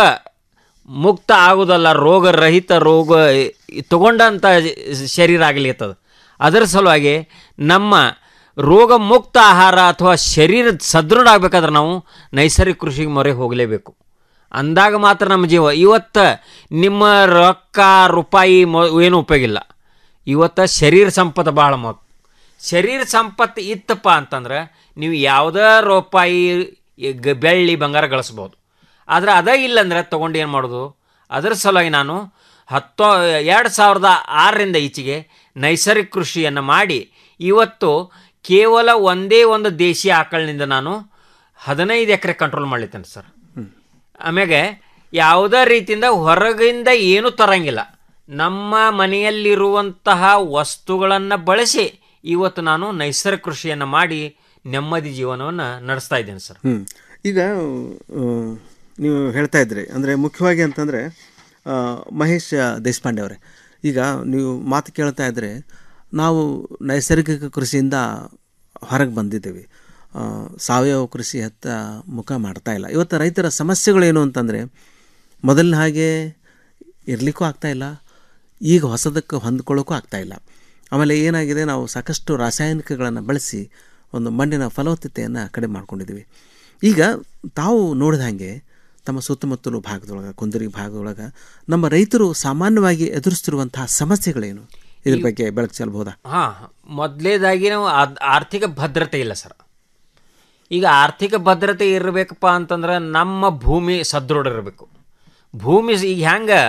ಮುಕ್ತ ಆಗೋದಲ್ಲ ರೋಗರಹಿತ ರೋಗ ತಗೊಂಡಂಥ ಶರೀರ ಆಗ್ಲಿರ್ತದೆ ಅದರ ಸಲುವಾಗಿ ನಮ್ಮ ರೋಗ ಮುಕ್ತ ಆಹಾರ ಅಥವಾ ಶರೀರ ಸದೃಢ ಆಗಬೇಕಾದ್ರೆ ನಾವು ನೈಸರ್ಗಿಕ ಕೃಷಿಗೆ ಮೊರೆ ಹೋಗಲೇಬೇಕು ಅಂದಾಗ ಮಾತ್ರ ನಮ್ಮ ಜೀವ ಇವತ್ತು ನಿಮ್ಮ ರೊಕ್ಕ ರೂಪಾಯಿ ಮೊ ಏನೂ ಉಪಯೋಗ ಇಲ್ಲ ಇವತ್ತು ಶರೀರ ಸಂಪತ್ತು ಭಾಳ ಮ ಶರೀರ ಸಂಪತ್ತು ಇತ್ತಪ್ಪ ಅಂತಂದ್ರೆ ನೀವು ಯಾವುದೇ ರೂಪಾಯಿ ಗ- ಬೆಳ್ಳಿ ಬಂಗಾರ ಗಳಿಸ್ಬೋದು ಆದರೆ ಅದೇ ಇಲ್ಲಂದ್ರೆ ತೊಗೊಂಡು ಏನು ಮಾಡೋದು ಅದರ ಸಲುವಾಗಿ ನಾನು ಹತ್ತೋ ಎರಡು ಸಾವಿರದ ಆರರಿಂದ ಈಚೆಗೆ ನೈಸರ್ಗಿಕ ಕೃಷಿಯನ್ನು ಮಾಡಿ ಇವತ್ತು ಕೇವಲ ಒಂದೇ ಒಂದು ದೇಶಿ ಆಕಳಿನಿಂದ ನಾನು ಹದಿನೈದು ಎಕರೆ ಕಂಟ್ರೋಲ್ ಮಾಡ್ಲಿತ್ತೇನೆ ಸರ್ ಆಮ್ಯಾಗೆ ಯಾವುದೇ ರೀತಿಯಿಂದ ಹೊರಗಿಂದ ಏನೂ ತರಂಗಿಲ್ಲ ನಮ್ಮ ಮನೆಯಲ್ಲಿರುವಂತಹ ವಸ್ತುಗಳನ್ನು ಬಳಸಿ ಇವತ್ತು ನಾನು ನೈಸರ್ಗಿಕ ಕೃಷಿಯನ್ನು ಮಾಡಿ ನೆಮ್ಮದಿ ಜೀವನವನ್ನು ನಡೆಸ್ತಾ ಇದ್ದೇನೆ ಸರ್ ಹ್ಞೂ ಈಗ ಆ, ನೀವು ಹೇಳ್ತಾ ಇದ್ರಿ ಅಂದರೆ ಮುಖ್ಯವಾಗಿ ಅಂತಂದರೆ ಮಹೇಶ್ ದೇಶಪಾಂಡೆ ಅವರೇ ಈಗ ನೀವು ಮಾತು ಕೇಳ್ತಾ ಇದ್ದರೆ ನಾವು ನೈಸರ್ಗಿಕ ಕೃಷಿಯಿಂದ ಹೊರಗೆ ಬಂದಿದ್ದೇವೆ ಆ, ಸಾವಯವ ಕೃಷಿ ಹತ್ತ ಮುಖ ಮಾಡ್ತಾ ಇಲ್ಲ ಇವತ್ತು ರೈತರ ಸಮಸ್ಯೆಗಳೇನು ಅಂತಂದರೆ ಮೊದಲಿನ ಹಾಗೆ ಇರಲಿಕ್ಕೂ ಆಗ್ತಾಯಿಲ್ಲ ಈಗ ಹೊಸದಕ್ಕೆ ಹೊಂದ್ಕೊಳ್ಳೋಕ್ಕೂ ಆಗ್ತಾಯಿಲ್ಲ ಆಮೇಲೆ ಏನಾಗಿದೆ ನಾವು ಸಾಕಷ್ಟು ರಾಸಾಯನಿಕಗಳನ್ನು ಬಳಸಿ ಒಂದು ಮಣ್ಣಿನ ಫಲವತ್ತತೆಯನ್ನು ಕಡಿಮೆ ಮಾಡ್ಕೊಂಡಿದ್ದೀವಿ ಈಗ ತಾವು ನೋಡಿದ ಹಾಗೆ ತಮ್ಮ ಸುತ್ತಮುತ್ತಲು ಭಾಗದೊಳಗೆ ಕುಂದರಿ ಭಾಗದೊಳಗೆ ನಮ್ಮ ರೈತರು ಸಾಮಾನ್ಯವಾಗಿ ಎದುರಿಸ್ತಿರುವಂತಹ ಸಮಸ್ಯೆಗಳೇನು ಇದ್ರ ಬಗ್ಗೆ ಬೆಳಕು ಚೆಲ್ಬೋದಾ ಹಾಂ ಮೊದಲೇದಾಗಿ ನಾವು ಆದ್- ಆರ್ಥಿಕ ಭದ್ರತೆ ಇಲ್ಲ ಸರ್ ಈಗ ಆರ್ಥಿಕ ಭದ್ರತೆ ಇರಬೇಕಪ್ಪ ಅಂತಂದ್ರೆ ನಮ್ಮ ಭೂಮಿ ಸದೃಢ ಇರಬೇಕು ಭೂಮಿ ಸ- ಈಗ ಹೆಂಗೆ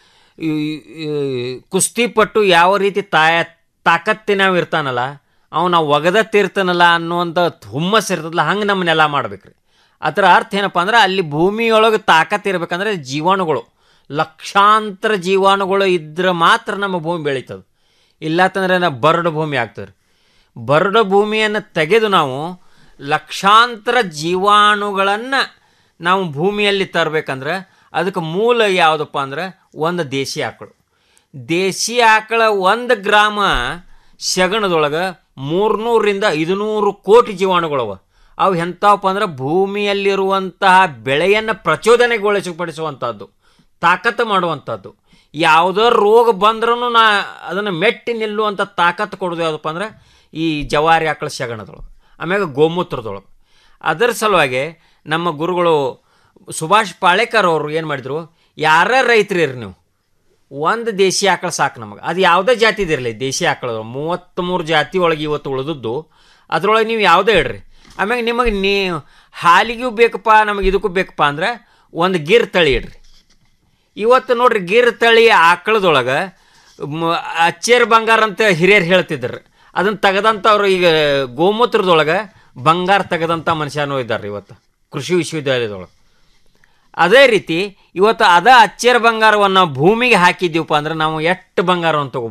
ಕುಸ್ತಿಪಟ್ಟು ಯಾವ ರೀತಿ ತಾಯ ತಾಕತ್ತಿನಾವ್ ಇರ್ತಾನಲ್ಲ ಅವನ ಒಗದತ್ತಿರ್ತಾನಲ್ಲ ಅನ್ನುವಂಥ ಹುಮ್ಮಸ್ ಇರ್ತದಲ್ಲ ಹಂಗೆ ನಮ್ಮನ್ನೆಲ್ಲ ಮಾಡ್ಬೇಕ್ರಿ ಅದರ ಅರ್ಥ ಏನಪ್ಪ ಅಂದ್ರೆ ಅಲ್ಲಿ ಭೂಮಿಯೊಳಗೆ ತಾಕತ್ ಇರಬೇಕಂದ್ರೆ ಜೀವಾಣುಗಳು ಲಕ್ಷಾಂತರ ಜೀವಾಣುಗಳು ಇದ್ರೆ ಮಾತ್ರ ನಮ್ಮ ಭೂಮಿ ಬೆಳೀತದೆ ಇಲ್ಲಾತಂದ್ರೆ ನಾವು ಬರಡು ಭೂಮಿ ಆಗ್ತದೆ ಬರಡು ಭೂಮಿಯನ್ನು ತೆಗೆದು ನಾವು ಲಕ್ಷಾಂತರ ಜೀವಾಣುಗಳನ್ನು ನಾವು ಭೂಮಿಯಲ್ಲಿ ತರಬೇಕಂದ್ರೆ ಅದಕ್ಕೆ ಮೂಲ ಯಾವುದಪ್ಪ ಅಂದ್ರೆ ಒಂದು ದೇಶಿ ಆಕಳು ದೇಶಿ ಆಕಳ ಒಂದು ಗ್ರಾಮ ಸಗಣದೊಳಗೆ ಮೂರ್ನೂರಿಂದ ಐದುನೂರು ಕೋಟಿ ಜೀವಾಣುಗಳವ ಅವು ಎಂಥವಪ್ಪ ಅಂದ್ರೆ ಭೂಮಿಯಲ್ಲಿರುವಂತಹ ಬೆಳೆಯನ್ನು ಪ್ರಚೋದನೆಗೊಳಿಸಪಡಿಸುವಂಥದ್ದು ತಾಕತ್ತು ಮಾಡುವಂಥದ್ದು ಯಾವುದೋ ರೋಗ ಬಂದ್ರೂ ನಾ ಅದನ್ನು ಮೆಟ್ಟಿ ನಿಲ್ಲುವಂಥ ತಾಕತ್ತು ಕೊಡೋದು ಯಾವುದಪ್ಪ ಅಂದ್ರೆ ಈ ಜವಾರಿ ಆಕಳ ಸಗಣದೊಳಗೆ ಆಮ್ಯಾಗ ಗೋಮೂತ್ರದೊಳಗೆ ಅದರ ಸಲುವಾಗಿ ನಮ್ಮ ಗುರುಗಳು ಸುಭಾಷ್ ಪಾಳೇಕರ್ ಅವರು ಏನು ಮಾಡಿದರು ಯಾರ ರೈತರು ಇರ್ರಿ ನೀವು ಒಂದು ದೇಶಿ ಆಕಳ ಸಾಕು ನಮಗೆ ಅದು ಯಾವುದೇ ಜಾತಿದಿರಲಿ ದೇಶಿ ಆಕಳ ಮೂವತ್ತ್ಮೂರು ಜಾತಿ ಒಳಗೆ ಇವತ್ತು ಉಳಿದದ್ದು ಅದರೊಳಗೆ ನೀವು ಯಾವುದೇ ಇಡ್ರಿ ಆಮ್ಯಾಗ ನಿಮಗೆ ನೀ ಹಾಲಿಗೂ ಬೇಕಪ್ಪ ನಮಗೆ ಇದಕ್ಕೂ ಬೇಕಪ್ಪ ಅಂದ್ರೆ ಒಂದು ಗಿರ್ ತಳಿ ಇಡ್ರಿ ಇವತ್ತು ನೋಡ್ರಿ ಗಿರ್ ತಳಿ ಆಕಳದೊಳಗೆ ಮ- ಅಚ್ಚೇರ್ ಬಂಗಾರ ಅಂತ ಹಿರಿಯರು ಹೇಳ್ತಿದ್ರು ಅದನ್ನು ತೆಗೆದಂಥವ್ರು ಈಗ ಗೋಮೂತ್ರದೊಳಗೆ ಬಂಗಾರ ತೆಗೆದಂಥ ಮನುಷ್ಯನೂ ಇದ್ದಾರೆ ಇವತ್ತು ಕೃಷಿ ವಿಶ್ವವಿದ್ಯಾಲಯದೊಳಗೆ ಅದೇ ರೀತಿ ಇವತ್ತು ಅದ ಅಚ್ಚೇರ್ ಬಂಗಾರವನ್ನು ಭೂಮಿಗೆ ಹಾಕಿದ್ದೀವಪ್ಪ ಅಂದ್ರೆ ನಾವು ಎಷ್ಟು ಬಂಗಾರವನ್ನು ತೊಗೋಬೋದು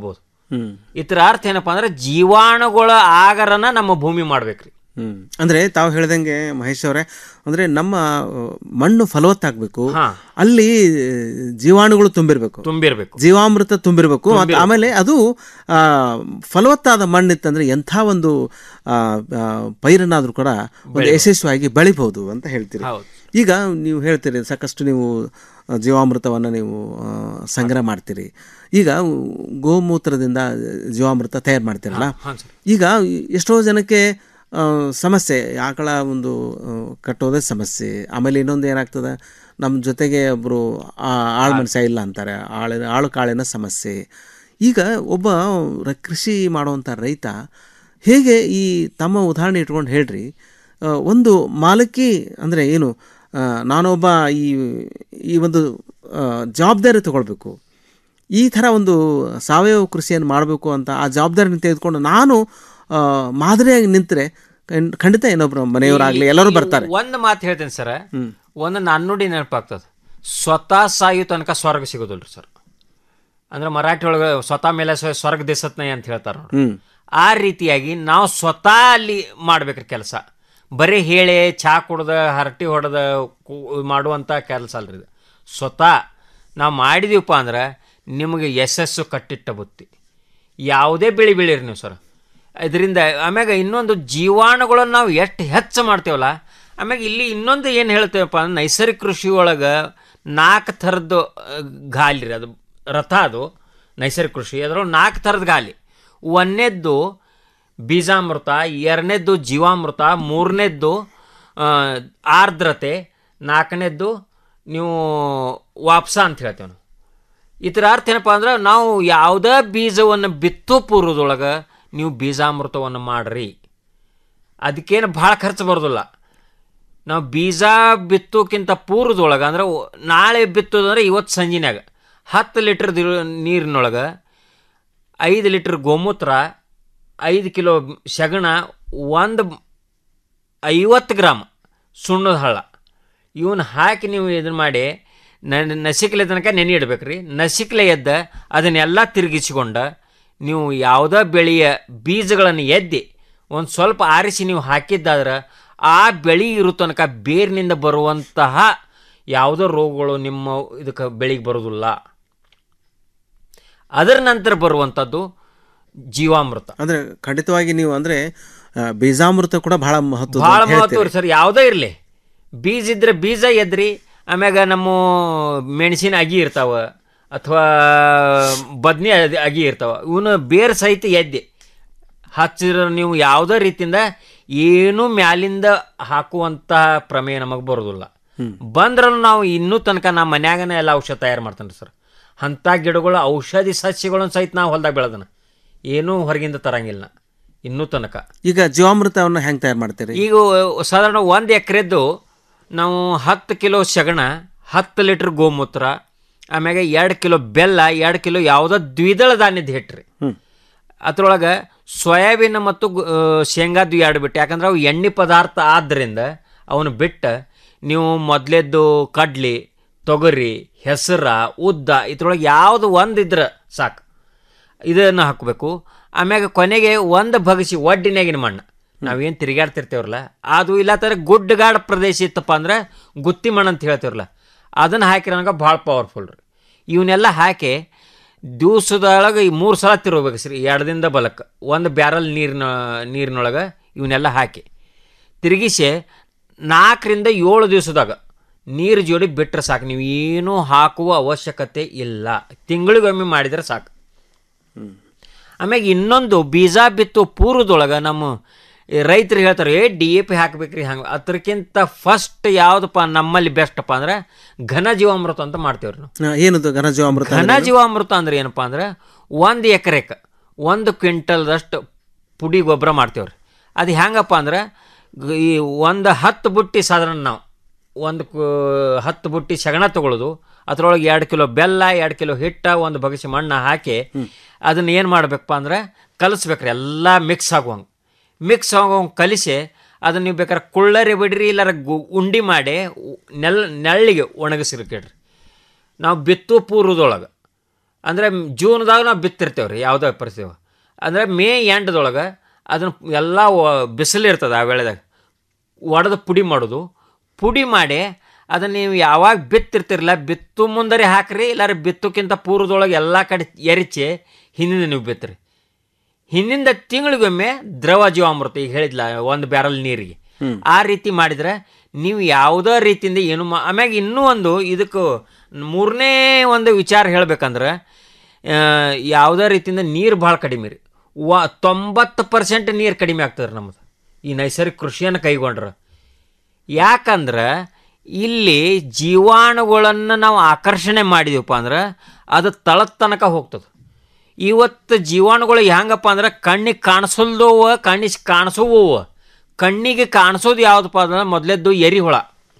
ಹ್ಮ್ ಇತರ ಅರ್ಥ ಏನಪ್ಪಾ ಅಂದ್ರೆ ಜೀವಾಣುಗಳ ಆಗರನ ನಮ್ಮ ಭೂಮಿ ಮಾಡ್ಬೇಕ್ರಿ ಹ್ಮ್ ಅಂದ್ರೆ ತಾವು ಹೇಳ್ದಂಗೆ ಮಹೇಶ್ ಅವರೇ ಅಂದ್ರೆ ನಮ್ಮ ಆ, ಮಣ್ಣು ಫಲವತ್ತಾಗಬೇಕು ಅಲ್ಲಿ ಜೀವಾಣುಗಳು ತುಂಬಿರ್ಬೇಕು ತುಂಬಿರ್ಬೇಕು ಜೀವಾಮೃತ ತುಂಬಿರ್ಬೇಕು ಮತ್ತು ಆಮೇಲೆ ಅದು ಆ, ಫಲವತ್ತಾದ ಮಣ್ಣಿತ್ತಂದ್ರೆ ಎಂಥ ಒಂದು ಆ, ಆ, ಪೈರನ್ನಾದ್ರೂ ಕೂಡ ಒಂದು ಬೆಳಿಬೋದು. ಯಶಸ್ವಿಯಾಗಿ ಬೆಳಿಬಹುದು ಅಂತ ಹೇಳ್ತೀರಿ ಹೌದು. ಈಗ ನೀವು ಹೇಳ್ತೀರಿ ಸಾಕಷ್ಟು ನೀವು ಆ, ಜೀವಾಮೃತವನ್ನು ನೀವು ಆ, ಸಂಗ್ರಹ ಮಾಡ್ತೀರಿ ಈಗ ಗೋಮೂತ್ರದಿಂದ ಜೀವಾಮೃತ ತಯಾರು ಮಾಡ್ತೀರಲ್ಲ ಹಾ, ಸರ್. ಈಗ ಎಷ್ಟೋ ಜನಕ್ಕೆ ಆ, ಸಮಸ್ಯೆ ಆಕಳ ಒಂದು ಆ, ಕಟ್ಟೋದೇ ಸಮಸ್ಯೆ ಆಮೇಲೆ ಇನ್ನೊಂದು ಏನಾಗ್ತದೆ ನಮ್ಮ ಜೊತೆಗೆ ಒಬ್ಬರು ಆಳು ಮನುಷ್ಯ ಇಲ್ಲ ಅಂತಾರೆ ಆಳಿನ ಆಳು ಕಾಳಿನ ಸಮಸ್ಯೆ ಈಗ ಒಬ್ಬ ರ- ಕೃಷಿ ಮಾಡುವಂಥ ರೈತ ಹೇಗೆ ಈ ತಮ್ಮ ಉದಾಹರಣೆ ಇಟ್ಕೊಂಡು ಹೇಳ್ರಿ ಆ, ಒಂದು ಮಾಲಕಿ ಅಂದರೆ ಏನು ಆ, ನಾನೊಬ್ಬ ಈ ಈ ಒಂದು ಆ, ಜವಾಬ್ದಾರಿ ತಗೊಳ್ಬೇಕು ಈ ಥರ ಒಂದು ಸಾವಯವ ಕೃಷಿಯನ್ನು ಮಾಡಬೇಕು ಅಂತ ಆ ಜವಾಬ್ದಾರಿನ ತೆಗೆದುಕೊಂಡು ನಾನು ಆ, ಮಾದರಿಯಾಗಿ ನಿಂತರೆ ಖಂಡಿತ ಇನ್ನೊಬ್ರು ಮನೆಯವರಾಗಲಿ ಎಲ್ಲರೂ ಬರ್ತಾರೆ ಒಂದು ಮಾತು ಹೇಳ್ತೇನೆ ಸರ್ ಒಂದು ನನ್ನುಡಿ ನೆನಪಾಗ್ತದೆ ಸ್ವತಃ ಸಾಯು ತನಕ ಸ್ವರ್ಗ ಸಿಗೋದಿಲ್ರಿ ಸರ್ ಅಂದ್ರೆ ಮರಾಠಿ ಒಳಗೆ ಸ್ವತಃ ಮೇಲೆ ಸ್ವ- ಸ್ವರ್ಗ ದೇಸತ್ನಯ ಅಂತ ಹೇಳ್ತಾರೆ ನೋಡ್ರಿ ಹ್ಮ್ ಆ ರೀತಿಯಾಗಿ ನಾವು ಸ್ವತಃ ಅಲ್ಲಿ ಮಾಡ್ಬೇಕ್ರಿ ಕೆಲಸ ಬರೀ ಹೇಳೆ ಚಾ ಕುಡ್ದ ಹರಟಿ ಹೊಡೆದ ಮಾಡುವಂಥ ಕೆಲಸ ಅಲ್ರಿ ಇದು ಸ್ವತಃ ನಾವು ಮಾಡಿದೀವಪ್ಪ ಅಂದ್ರೆ ನಿಮಗೆ ಯಶಸ್ಸು ಕಟ್ಟಿಟ್ಟ ಬುತ್ತಿ ಯಾವುದೇ ಬೆಳೆ ಬೆಳೀರಿ ನೀವು ಸರ್ ಇದರಿಂದ ಆಮ್ಯಾಗ ಇನ್ನೊಂದು ಜೀವಾಣುಗಳನ್ನು ನಾವು ಎಷ್ಟು ಹೆಚ್ಚು ಮಾಡ್ತೇವಲ್ಲ ಆಮ್ಯಾಗ ಇಲ್ಲಿ ಇನ್ನೊಂದು ಏನು ಹೇಳ್ತೇವಪ್ಪ ಅಂದ್ರೆ ನೈಸರ್ಗಿಕ ಕೃಷಿ ಒಳಗೆ ನಾಲ್ಕು ಥರದ್ದು ಆ, ಗಾಲಿ ರೀ ಅದು ರಥ ಅದು ನೈಸರ್ಗಿಕ ಕೃಷಿ ಅದ್ರೊಳಗೆ ನಾಲ್ಕು ಥರದ ಗಾಲಿ ಒಂದನೇದ್ದು ಬೀಜಾಮೃತ ಎರಡನೇದ್ದು ಜೀವಾಮೃತ ಮೂರನೇದ್ದು ಆ, ಆರ್ದ್ರತೆ ನಾಲ್ಕನೇದ್ದು ನೀವು ವಾಪ್ಸ ಅಂತ ಹೇಳ್ತೇವೆ ನಾವು ಇದರ ಅರ್ಥ ಏನಪ್ಪ ಅಂದ್ರೆ ನಾವು ಯಾವುದೇ ಬೀಜವನ್ನು ಬಿತ್ತೋ ಪೂರ್ವದೊಳಗೆ ನೀವು ಬೀಜಾಮೃತವನ್ನು ಮಾಡ್ರಿ ಅದಕ್ಕೇನು ಭಾಳ ಖರ್ಚು ಬರೋದಿಲ್ಲ ನಾವು ಬೀಜ ಬಿತ್ತೋಕ್ಕಿಂತ ಪೂರ್ವದೊಳಗೆ ಅಂದ್ರೆ ಒ- ನಾಳೆ ಬಿತ್ತೋದಂದ್ರೆ ಇವತ್ತು ಸಂಜಿನ್ಯಾಗ ಹತ್ತು ಲೀಟ್ರ್ ನೀರಿನೊಳಗೆ ಐದು ಲೀಟ್ರ್ ಗೋಮೂತ್ರ ಐದು ಕಿಲೋ ಸಗಣ ಒಂದು ಐವತ್ತು ಗ್ರಾಮ್ ಸುಣ್ಣದ ಹಳ್ಳ ಇವನ್ನ ಹಾಕಿ ನೀವು ಇದನ್ನು ಮಾಡಿ ನ ನಸಿಕ್ಲೆ ತನಕ ನೆನೆ ಇಡ್ಬೇಕು ರೀ ನಸಿಕ್ಲೆ ಎದ್ದ ಅದನ್ನೆಲ್ಲ ತಿರುಗಿಸಿಕೊಂಡ ನೀವು ಯಾವುದೇ ಬೆಳೆಯ ಬೀಜಗಳನ್ನು ಎದ್ದಿ ಒಂದು ಸ್ವಲ್ಪ ಆರಿಸಿ ನೀವು ಹಾಕಿದ್ದಾದ್ರೆ ಆ ಬೆಳೆ ಇರೋ ತನಕ ಬೇರಿನಿಂದ ಬರುವಂತಹ ಯಾವುದೋ ರೋಗಗಳು ನಿಮ್ಮ ಇದಕ್ಕೆ ಬೆಳೆಗೆ ಬರೋದಿಲ್ಲ ಅದರ ನಂತರ ಬರುವಂಥದ್ದು ಜೀವಾಮೃತ ಅಂದ್ರೆ ಖಂಡಿತವಾಗಿ ನೀವು ಅಂದ್ರೆ ಆ, ಬೀಜಾಮೃತ ಕೂಡ ಬಹಳ ಮಹತ್ವ ಭಾಳ ಮಹತ್ವ ರೀ ಸರ್ ಯಾವುದೇ ಇರಲಿ ಬೀಜ ಇದ್ರೆ ಬೀಜ ಎದ್ರಿ ಆಮ್ಯಾಗ ನಮ್ಮ ಮೆಣಸಿನ ಅಗಿ ಇರ್ತಾವ ಅಥವಾ ಬದ್ನಿ ಅದ್- ಅಗಿ ಇರ್ತಾವ ಇವನು ಬೇರೆ ಸಹಿತ ಎದ್ದೆ ಹಚ್ಚಿದ್ರೆ ನೀವು ಯಾವುದೇ ರೀತಿಯಿಂದ ಏನೂ ಮ್ಯಾಲಿಂದ ಹಾಕುವಂತಹ ಪ್ರಮೇಯ ನಮಗೆ ಬರೋದಿಲ್ಲ ಬಂದ್ರೂ ನಾವು ಇನ್ನೂ ತನಕ ನಮ್ಮ ಮನ್ಯಾಗನೇ ಎಲ್ಲ ಔಷಧ ತಯಾರು ಮಾಡ್ತಾನೆ ಸರ್ ಅಂಥ ಗಿಡಗಳು ಔಷಧಿ ಸಸ್ಯಗಳನ್ನು ಸಹಿತ ನಾವು ಹೊಲ್ದಾಗ ಬೆಳೆದನ ಏನೂ ಹೊರಗಿಂದ ತರಂಗಿಲ್ಲ ಇನ್ನೂ ತನಕ ಈಗ ಜೀವಾಮೃತವನ್ನು ಹೆಂಗ್ ತಯಾರು ಮಾಡ್ತೀರಿ ಈಗ ಸಾಧಾರಣ ಒಂದು ಎಕರೆದ್ದು ನಾವು ಹತ್ತು ಕಿಲೋ ಸಗಣ ಹತ್ತು ಲೀಟ್ರ್ ಗೋಮೂತ್ರ ಆಮ್ಯಾಗ ಎರಡು ಕಿಲೋ ಬೆಲ್ಲ ಎರಡು ಕಿಲೋ ಯಾವುದೋ ದ್ವಿದಳ ಧಾನ್ಯದ ಹಿಟ್ರಿ ಅದ್ರೊಳಗೆ ಸೋಯಾಬೀನ್ ಮತ್ತು ಗು- ಆ, ಶೇಂಗಾದ್ದು ಎರಡು ಬಿಟ್ಟು ಯಾಕಂದ್ರೆ ಅವು ಎಣ್ಣೆ ಪದಾರ್ಥ ಆದ್ದರಿಂದ ಅವನು ಬಿಟ್ಟು ನೀವು ಮೊದಲೇದ್ದು ಕಡ್ಲಿ ತೊಗರಿ ಹೆಸರ ಉದ್ದ ಇದ್ರೊಳಗೆ ಯಾವುದು ಒಂದಿದ್ರೆ ಸಾಕು ಇದನ್ನು ಹಾಕಬೇಕು ಆಮ್ಯಾಗ ಕೊನೆಗೆ ಒಂದು ಭಗಸಿ ಒಡ್ಡಿನಾಗಿನ ಮಣ್ಣು ನಾವೇನು ತಿರುಗಾಡ್ತಿರ್ತೇವ್ರಲ್ಲ ಅದು ಇಲ್ಲತ್ತರ ಗುಡ್ಡಗಾಡ ಪ್ರದೇಶ ಇತ್ತಪ್ಪ ಅಂದ್ರೆ ಗುತ್ತಿ ಮಣ್ಣು ಅಂತ ಹೇಳ್ತೇವ್ರಲ್ಲ ಅದನ್ನು ಹಾಕಿರೋಂಗ ಭಾಳ ಪವರ್ಫುಲ್ ರೀ ಇವನ್ನೆಲ್ಲ ಹಾಕಿ ದಿವ್ಸದೊಳಗೆ ಈ ಮೂರು ಸಲ ತಿರ್ಬೇಕು ಸರಿ ಎರಡದಿಂದ ಬಲಕ್ಕೆ ಒಂದು ಬ್ಯಾರಲ್ ನೀರಿನ ನೀರಿನೊಳಗೆ ಇವನ್ನೆಲ್ಲ ಹಾಕಿ ತಿರುಗಿಸಿ ನಾಲ್ಕರಿಂದ ಏಳು ದಿವಸದಾಗ ನೀರು ಜೋಡಿ ಬಿಟ್ಟರೆ ಸಾಕು ನೀವು ಏನೂ ಹಾಕುವ ಅವಶ್ಯಕತೆ ಇಲ್ಲ ತಿಂಗಳಿಗೊಮ್ಮೆ ಮಾಡಿದರೆ ಸಾಕು ಆಮ್ಯಾಗ ಇನ್ನೊಂದು ಬೀಜ ಬಿತ್ತು ಪೂರ್ವದೊಳಗೆ ನಮ್ಮ ಈ ರೈತರು ಹೇಳ್ತಾರೆ ಏ ಡಿ ಎ ಪಿ ಹಾಕ್ಬೇಕ್ರಿ ಹಂಗೆ ಅದಕ್ಕಿಂತ ಫಸ್ಟ್ ಯಾವುದಪ್ಪ ನಮ್ಮಲ್ಲಿ ಬೆಸ್ಟಪ್ಪ ಅಂದ್ರೆ ಘನ ಜೀವಾಮೃತ ಅಂತ ಮಾಡ್ತೇವ್ರಿ ನಾವು ಆ, ಏನದು ಘನ ಜೀವಾಮೃತ ಘನ ಅಂದ್ರೆ? ಜೀವಾಮೃತ ಅಂದ್ರೆ ಏನಪ್ಪ ಅಂದ್ರೆ ಒಂದು ಎಕರೆಕ್ಕೆ ಒಂದು ಕ್ವಿಂಟಲ್ದಷ್ಟು ಪುಡಿ ಗೊಬ್ಬರ ಮಾಡ್ತೇವ್ರಿ ಅದು ಹೆಂಗಪ್ಪ ಅಂದ್ರೆ ಗ- ಈ ಒಂದು ಹತ್ತು ಬುಟ್ಟಿ ಸಾಧಾರಣ ನಾವು ಒಂದು ಕು- ಹತ್ತು ಬುಟ್ಟಿ ಸಗಣ ತಗೊಳ್ಳೋದು ಅದರೊಳಗೆ ಎರಡು ಕಿಲೋ ಬೆಲ್ಲ ಎರಡು ಕಿಲೋ ಹಿಟ್ಟ ಒಂದು ಬಗಸಿ ಮಣ್ಣು ಹಾಕಿ ಅದನ್ನ ಏನು ಮಾಡ್ಬೇಕಪ್ಪ ಅಂದ್ರೆ ಕಲಿಸ್ಬೇಕ್ರಿ ಎಲ್ಲ ಮಿಕ್ಸ್ ಆಗುವಂಗೆ ಮಿಕ್ಸ್ ಆಗುವಂಗೆ ಕಲಿಸಿ ಅದನ್ನ ನೀವು ಬೇಕಾದ್ರೆ ಕುಳ್ಳರಿ ಬಿಡ್ರಿ ಇಲ್ಲಾರ ಗು ಉಂಡಿ ಮಾಡಿ ಉ- ನೆಲ್ ನೆಳ್ಳಿಗೆ ಒಣಗಿಸಿರ್ಕೇಳ್ರಿ ನಾವು ಬಿತ್ತು ಪೂರ್ವದೊಳಗೆ ಅಂದರೆ ಜೂನ್ದಾಗ ನಾವು ಬಿತ್ತಿರ್ತೇವೆ ರೀ ಯಾವುದೇ ಪರಿಸ್ಥಿತಿ ಅಂದರೆ ಮೇ ಎಂಟದೊಳಗೆ ಅದನ್ನು ಎಲ್ಲ ಬಿಸಿಲು ಇರ್ತದೆ ಆ ವೇಳೆದಾಗ ಒಡೆದು ಪುಡಿ ಮಾಡೋದು ಪುಡಿ ಮಾಡಿ ಅದನ್ನು ನೀವು ಯಾವಾಗ ಬಿತ್ತಿರ್ತಿರಲ್ಲ ಬಿತ್ತು ಮುಂದರೆ ಹಾಕ್ರಿ ಇಲ್ಲಾರ ಬಿತ್ತಕ್ಕಿಂತ ಪೂರ್ವದೊಳಗೆ ಎಲ್ಲ ಕಡೆ ಎರಿಚಿ ಹಿಂದಿಂದ ನೀವು ಬಿತ್ತಿರಿ ಹಿಂದಿಂದ ತಿಂಗಳಿಗೊಮ್ಮೆ ದ್ರವ ಜೀವಾಮೃತ ಈಗ ಹೇಳಿದ್ಲ ಒಂದು ಬ್ಯಾರಲ್ ನೀರಿಗೆ ಆ ರೀತಿ ಮಾಡಿದ್ರೆ ನೀವು ಯಾವುದೇ ರೀತಿಯಿಂದ ಏನು ಮಾ ಆಮ್ಯಾಗ ಇನ್ನೂ ಒಂದು ಇದಕ್ಕೆ ಮೂರನೇ ಒಂದು ವಿಚಾರ ಹೇಳ್ಬೇಕಂದ್ರೆ ಆ, ಯಾವುದೇ ರೀತಿಯಿಂದ ನೀರು ಭಾಳ ಕಡಿಮೆ ರೀ ವ ತೊಂಬತ್ತು ಪರ್ಸೆಂಟ್ ನೀರು ಕಡಿಮೆ ಆಗ್ತದೆ ರೀ ನಮ್ಮದು ಈ ನೈಸರ್ಗಿಕ ಕೃಷಿಯನ್ನು ಕೈಗೊಂಡ್ರೆ ಯಾಕಂದ್ರೆ ಇಲ್ಲಿ ಜೀವಾಣುಗಳನ್ನು ನಾವು ಆಕರ್ಷಣೆ ಮಾಡಿದೀವಪ್ಪ ಅಂದ್ರೆ ಅದು ತಳದ ತನಕ ಹೋಗ್ತದೆ ಇವತ್ತು ಜೀವಾಣುಗಳು ಹೆಂಗಪ್ಪ ಅಂದ್ರೆ ಕಣ್ಣಿಗೆ ಕಾಣಿಸಲ್ದವ ಕಣ್ಣಿಗೆ ಕಾಣಿಸೋವು ಕಣ್ಣಿಗೆ ಕಾಣಿಸೋದು ಯಾವುದಪ್ಪ ಅಂದ್ರೆ ಮೊದಲೇದ್ದು ಎರಿಹುಳ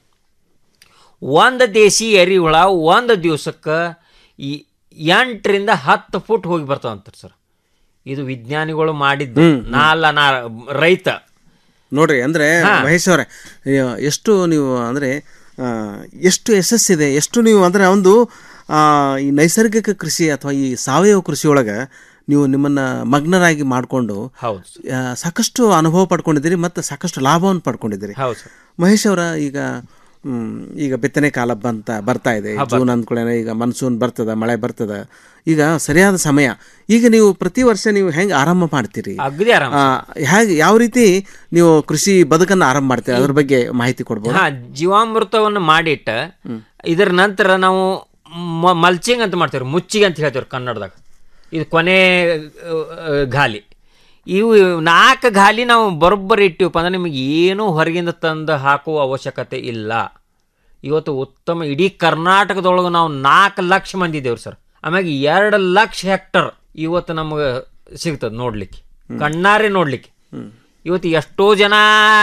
ಒಂದು ದೇಸಿ ಎರಿಹುಳ ಒಂದು ದಿವ್ಸಕ್ಕೆ ಈ ಎಂಟರಿಂದ ಹತ್ತು ಫುಟ್ ಹೋಗಿ ಬರ್ತಾವಂತಾರೆ ಸರ್ ಇದು ವಿಜ್ಞಾನಿಗಳು ಮಾಡಿದ್ದು ನಾ ಅಲ್ಲ ನಾ ರೈತ ನೋಡ್ರಿ ಅಂದ್ರೆ ಹಾ. ಮಹೇಶ್ ಅವರೇ ಅಯ್ಯೋ, ಎಷ್ಟು ನೀವು ಅಂದ್ರೆ ಆ, ಎಷ್ಟು ಯಶಸ್ಸಿದೆ ಎಷ್ಟು ನೀವು ಅಂದ್ರೆ ಒಂದು ಆ, ಈ ನೈಸರ್ಗಿಕ ಕೃಷಿ ಅಥವಾ ಈ ಸಾವಯವ ಕೃಷಿ ಒಳಗೆ ನೀವು ನಿಮ್ಮನ್ನ ಮಗ್ನರಾಗಿ ಮಾಡಿಕೊಂಡು ಹೌದು ಸಾಕಷ್ಟು ಅನುಭವ ಪಡ್ಕೊಂಡಿದ್ದೀರಿ ಮತ್ತು ಸಾಕಷ್ಟು ಲಾಭವನ್ನು ಪಡ್ಕೊಂಡಿದ್ದೀರಿ ಹೌದು ಸರ್ ಮಹೇಶ್ ಅವರ ಈಗ ಮ್, ಈಗ ಬಿತ್ತನೆ ಕಾಲ ಬಂತ ಬರ್ತಾ ಇದೆ ಹಾ, ಜೂನ್ ಅಂದ್ಕೊಳ್ಳೇನೆ ಈಗ ಮನ್ಸೂನ್ ಬರ್ತದ ಮಳೆ ಬರ್ತದ ಈಗ ಸರಿಯಾದ ಸಮಯ ಈಗ ನೀವು ಪ್ರತಿ ವರ್ಷ ನೀವು ಹೆಂಗೆ ಆರಂಭ ಮಾಡ್ತೀರಿ ಅಗದಿ ಆರಾಮ ಆ, ಹೇಗೆ ಯಾವ ರೀತಿ ನೀವು ಕೃಷಿ ಬದುಕನ್ನು ಆರಂಭ ಮಾಡ್ತೀರಿ ಅದ್ರ ಬಗ್ಗೆ ಮಾಹಿತಿ ಕೊಡ್ಬೋದು ಹಾ ಜೀವಾಮೃತವನ್ನು ಮಾಡಿಟ್ಟ ಇದರ ನಂತರ ನಾವು ಮಲ್ಚಿಂಗ್ ಅಂತ ಮಾಡ್ತೇವೆ ಮುಚ್ಚಿಗೆ ಅಂತ ಹೇಳ್ತೇವೆ ಕನ್ನಡದಾಗ ಇದು ಕೊನೆ ಆ, ಗಾಲಿ ಇವು ನಾಲ್ಕು ಗಾಲಿ ನಾವು ಬರೋಬ್ಬರಿ ಇಟ್ಟಿವಪ್ಪ ಅಂದ್ರೆ ನಿಮಗೆ ಏನೂ ಹೊರಗಿಂದ ತಂದು ಹಾಕುವ ಅವಶ್ಯಕತೆ ಇಲ್ಲ ಇವತ್ತು ಉತ್ತಮ ಇಡೀ ಕರ್ನಾಟಕದೊಳಗೆ ನಾವು ನಾಲ್ಕು ಲಕ್ಷ ಮಂದಿ ಇದ್ದೇವ್ರಿ ಸರ್ ಆಮ್ಯಾಗ ಎರಡು ಲಕ್ಷ ಹೆಕ್ಟರ್ ಇವತ್ತು ನಮಗೆ ಸಿಗ್ತದೆ ನೋಡ್ಲಿಕ್ಕೆ ಕಣ್ಣಾರೆ ನೋಡ್ಲಿಕ್ಕೆ ಇವತ್ತು ಎಷ್ಟೋ ಜನ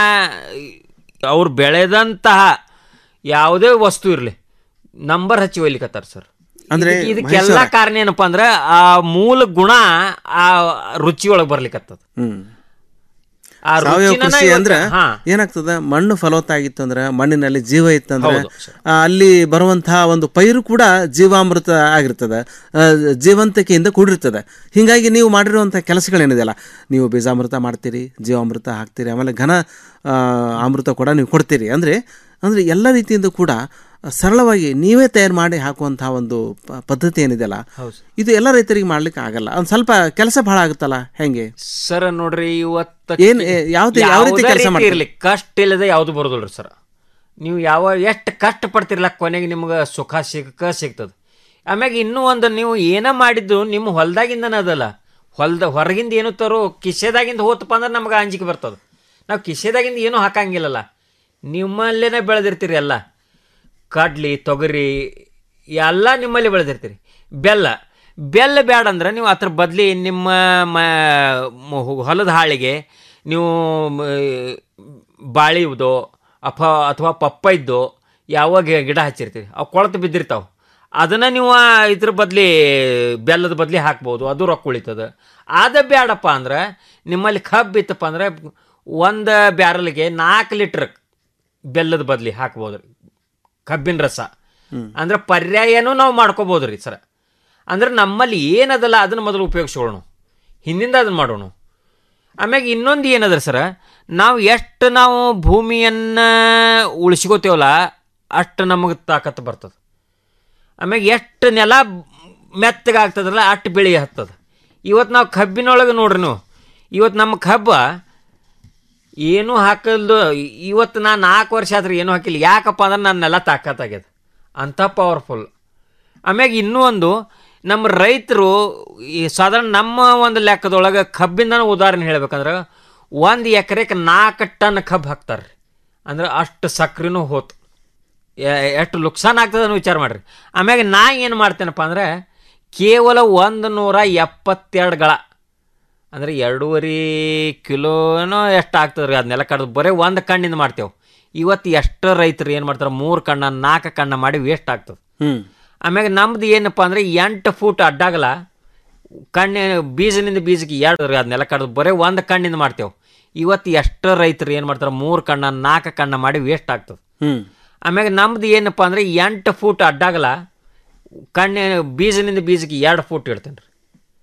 ಅವ್ರು ಬೆಳೆದಂತಹ ಯಾವುದೇ ವಸ್ತು ಇರಲಿ ನಂಬರ್ ಹಚ್ಚಿ ಒಯ್ಲಿಕತ್ತಾರ ಸರ್ ಅಂದ್ರೆ ಇದಕ್ಕೆ- ಇದಕ್ಕೆಲ್ಲ ಮಹೇಶ್ ಅವ್ರೆ- ಕಾರಣ ಏನಪ್ಪಾ ಅಂದ್ರೆ ಆ ಮೂಲ ಗುಣ ಆ ರುಚಿ ಒಳಗೆ ಬರ್ಲಿಕತ್ತದ ಹ್ಮ್ ಆ ಸಾವಯವ ರುಚಿನ ಕೃಷಿ ಇವತ್ತು- ಅಂದ್ರೆ ಹಾ. ಏನಾಗ್ತದ ಮಣ್ಣು ಫಲವತ್ತಾಗಿತ್ತು ಅಂದ್ರೆ ಮಣ್ಣಿನಲ್ಲಿ ಜೀವ ಇತ್ತಂದ್ರೆ ಹೌದು, ಆ, ಅಲ್ಲಿ ಬರುವಂತಹ ಒಂದು ಪೈರು ಕೂಡ ಜೀವಾಮೃತ ಆಗಿರ್ತದೆ ಆ, ಜೀವಂತಿಕೆಯಿಂದ ಕೂಡಿರ್ತದೆ ಹಿಂಗಾಗಿ ನೀವು ಮಾಡಿರುವಂತಹ ಕೆಲಸಗಳೇನಿದೆಯಲ್ಲ ನೀವು ಬೀಜಾಮೃತ ಮಾಡ್ತೀರಿ ಜೀವಾಮೃತ ಹಾಕ್ತೀರಿ ಆಮೇಲೆ ಘನ ಆ, ಅಮೃತ ಕೂಡ ನೀವು ಕೊಡ್ತೀರಿ ಅಂದ್ರೆ ಅಂದ್ರೆ ಎಲ್ಲ ರೀತಿಯಿಂದ ಕೂಡ ಸರಳವಾಗಿ ನೀವೇ ತಯಾರು ಮಾಡಿ ಹಾಕುವಂತಹ ಒಂದು ಪ- ಪದ್ಧತಿ ಏನಿದೆಯಲ್ಲ ಹೌದು. ಇದು ಎಲ್ಲ ರೈತರಿಗೆ ಮಾಡ್ಲಿಕ್ಕೆ ಆಗಲ್ಲ ಒಂದು ಸ್ವಲ್ಪ ಕೆಲಸ ಬಹಳ ಆಗುತ್ತಲ್ಲ ಹೆಂಗೆ ಸರ್ ನೋಡ್ರಿ ಇವತ್ತ ಏನ್ ಏ- ಯಾವ್ದು- ಯಾವ ರೀತಿ ಯಾವುದೇ ಕೆಲ್ಸ ರೀತಿ ಮಾಡ್ತೀರಿ? ಇರ್ಲಿ ಕಷ್ಟ ಇಲ್ಲದೆ ಯಾವುದು ಬರೋದಿಲ್ರಿ ಸರ್ ನೀವು ಯಾವ ಎಷ್ಟು ಕಷ್ಟ ಪಡ್ತಿರಲ್ಲ ಕೊನೆಗೆ ನಿಮ್ಗೆ ಸುಖ ಸಿಕ್ಕ ಸಿಗ್ತದೆ ಆಮ್ಯಾಗ ಇನ್ನೂ ಒಂದು ನೀವು ಏನ ಮಾಡಿದ್ದು ನಿಮ್ಮ ಹೊಲ್ದಾಗಿಂದನೇ ಅದಲ್ಲ ಹೊಲ್ದ ಹೊರಗಿಂದ ಏನು ತರೋ ಕಿಸೆದಾಗಿಂದ ಹೋತಪ್ಪ ಅಂದ್ರೆ ನಮ್ಗೆ ಅಂಜಿಕೆ ಬರ್ತದೆ ನಾವು ಕಿಸೆದಾಗಿಂದ ಏನೂ ಹಾಕಂಗಿಲ್ಲಲ್ಲ ನಿಮ್ಮಲ್ಲೇನೆ ಬೆಳೆದಿರ್ತೀರಿ ಎಲ್ಲ ಕಡ್ಲಿ ತೊಗರಿ ಎಲ್ಲ ನಿಮ್ಮಲ್ಲಿ ಬೆಳೆದಿರ್ತೀರಿ ಬೆಲ್ಲ ಬೆಲ್ಲ ಬೇಡ ಅಂದ್ರೆ ನೀವು ಅದ್ರ ಬದಲಿ ನಿಮ್ಮ ಮ ಮ- ಹೊಲದ ಹಾಳಿಗೆ ನೀವು ಮ, ಬಾಳಿವ್ದೋ ಅಪ ಅಥವಾ ಪಪ್ಪೈದ್ದೋ ಯಾವ ಗಿ- ಗಿಡ ಹಚ್ಚಿರ್ತೀರಿ ಅವು ಕೊಳತು ಬಿದ್ದಿರ್ತಾವೆ ಅದನ್ನು ನೀವು ಆ ಇದ್ರ ಬದಲಿ ಬೆಲ್ಲದ ಬದಲಿ ಹಾಕ್ಬೋದು ಅದು ರೊಕ್ಕ ಉಳಿತದೆ ಅದ ಬೇಡಪ್ಪ ಅಂದ್ರೆ ನಿಮ್ಮಲ್ಲಿ ಕಬ್ಬು ಇತ್ತಪ್ಪ ಅಂದ್ರೆ ಒಂದು ಬ್ಯಾರಲ್ಗೆ ನಾಲ್ಕು ಲೀಟ್ರ್ ಬೆಲ್ಲದ ಬದಲಿ ಹಾಕ್ಬೋದು ರೀ ಕಬ್ಬಿನ ರಸ ಅಂದ್ರೆ ಪರ್ಯಾಯನೂ ನಾವು ಮಾಡ್ಕೋಬೋದು ರೀ ಸರ ಅಂದ್ರೆ ನಮ್ಮಲ್ಲಿ ಏನದಲ್ಲ ಅದನ್ನು ಮೊದಲು ಉಪಯೋಗಿಸ್ಕೊಳ್ಳೋಣ ಹಿಂದಿಂದ ಅದನ್ನು ಮಾಡೋಣ ಆಮ್ಯಾಗ ಇನ್ನೊಂದು ಏನದ ಸರ ನಾವು ಎಷ್ಟು ನಾವು ಭೂಮಿಯನ್ನು ಉಳಿಸ್ಕೋತೇವಲ್ಲ ಅಷ್ಟು ನಮಗೆ ತಾಕತ್ತು ಬರ್ತದೆ ಆಮ್ಯಾಗ ಎಷ್ಟು ನೆಲ ಮೆತ್ತಗಾಗ್ತದಲ್ಲ ಅಷ್ಟು ಬೆಳೆ ಹತ್ತದ ಇವತ್ತು ನಾವು ಕಬ್ಬಿನೊಳಗೆ ನೋಡ್ರಿ ನೀವು ಇವತ್ತು ನಮ್ಮ ಕಬ್ಬ ಏನೂ ಹಾಕಲ್ದು ಇವತ್ತು ನಾನು ನಾಲ್ಕು ವರ್ಷ ಆದ್ರೆ ಏನೂ ಹಾಕಿಲ್ಲ ಯಾಕಪ್ಪ ಅಂದ್ರೆ ನನ್ನೆಲ್ಲ ತಾಕತ್ತಾಗ್ಯದ ಅಂಥ ಪವರ್ಫುಲ್ ಆಮ್ಯಾಗ ಇನ್ನೂ ಒಂದು ನಮ್ಮ ರೈತರು ಈ ಸಾಧಾರಣ ನಮ್ಮ ಒಂದು ಲೆಕ್ಕದೊಳಗೆ ಕಬ್ಬಿಂದನೂ ಉದಾಹರಣೆ ಹೇಳ್ಬೇಕಂದ್ರೆ ಒಂದು ಎಕರೆಗೆ ನಾಲ್ಕು ಟನ್ ಕಬ್ಬು ಹಾಕ್ತಾರೆ ಅಂದ್ರೆ ಅಷ್ಟು ಸಕ್ರೆನೂ ಹೋತು ಎ- ಎಷ್ಟು ನುಕ್ಸಾನ್ ಆಗ್ತದೆ ಅನ್ನೋ ವಿಚಾರ ಮಾಡಿರಿ ಆಮ್ಯಾಗ ನಾ ಏನು ಮಾಡ್ತೇನಪ್ಪ ಅಂದ್ರೆ ಕೇವಲ ಒಂದು ನೂರ ಎಪ್ಪತ್ತೆರಡು ಗಳ ಅಂದರೆ ಎರಡೂವರೆ ಕಿಲೋನೋ ಎಷ್ಟು ಆಗ್ತದೆ ರೀ ಅದನ್ನೆಲ್ಲ ಕಡ್ದು ಬರೀ ಒಂದು ಕಣ್ಣಿಂದ ಮಾಡ್ತೇವೆ ಇವತ್ತು ಎಷ್ಟು ರೈತರು ಏನು ಮಾಡ್ತಾರೆ ಮೂರು ಕಣ್ಣ ನಾಲ್ಕು ಕಣ್ಣ ಮಾಡಿ ವೇಸ್ಟ್ ಆಗ್ತದೆ ಹ್ಮ್ ಆಮ್ಯಾಗ ನಮ್ದು ಏನಪ್ಪ ಅಂದರೆ ಎಂಟು ಫೂಟ್ ಅಡ್ಡಾಗಲ್ಲ ಕಣ್ಣಿನ ಬೀಜನಿಂದ ಬೀಜಕ್ಕೆ ಎರಡು ರೀ ಅದನ್ನೆಲ್ಲ ಕಡ್ದು ಬರೀ ಒಂದು ಕಣ್ಣಿಂದ ಮಾಡ್ತೇವೆ ಇವತ್ತು ಎಷ್ಟು ರೈತರು ಏನು ಮಾಡ್ತಾರೆ ಮೂರು ಕಣ್ಣ ನಾಲ್ಕು ಕಣ್ಣ ಮಾಡಿ ವೇಸ್ಟ್ ಆಗ್ತದೆ ಹ್ಮ್ ಆಮ್ಯಾಗ ನಮ್ದು ಏನಪ್ಪ ಅಂದರೆ ಎಂಟು ಫೂಟ್ ಅಡ್ಡಾಗಲ್ಲ ಕಣ್ಣೆ ಬೀಜನಿಂದ ಬೀಜಕ್ಕೆ ಎರಡು ಫೂಟ್ ಇಡ್ತೇನೆ ರೀ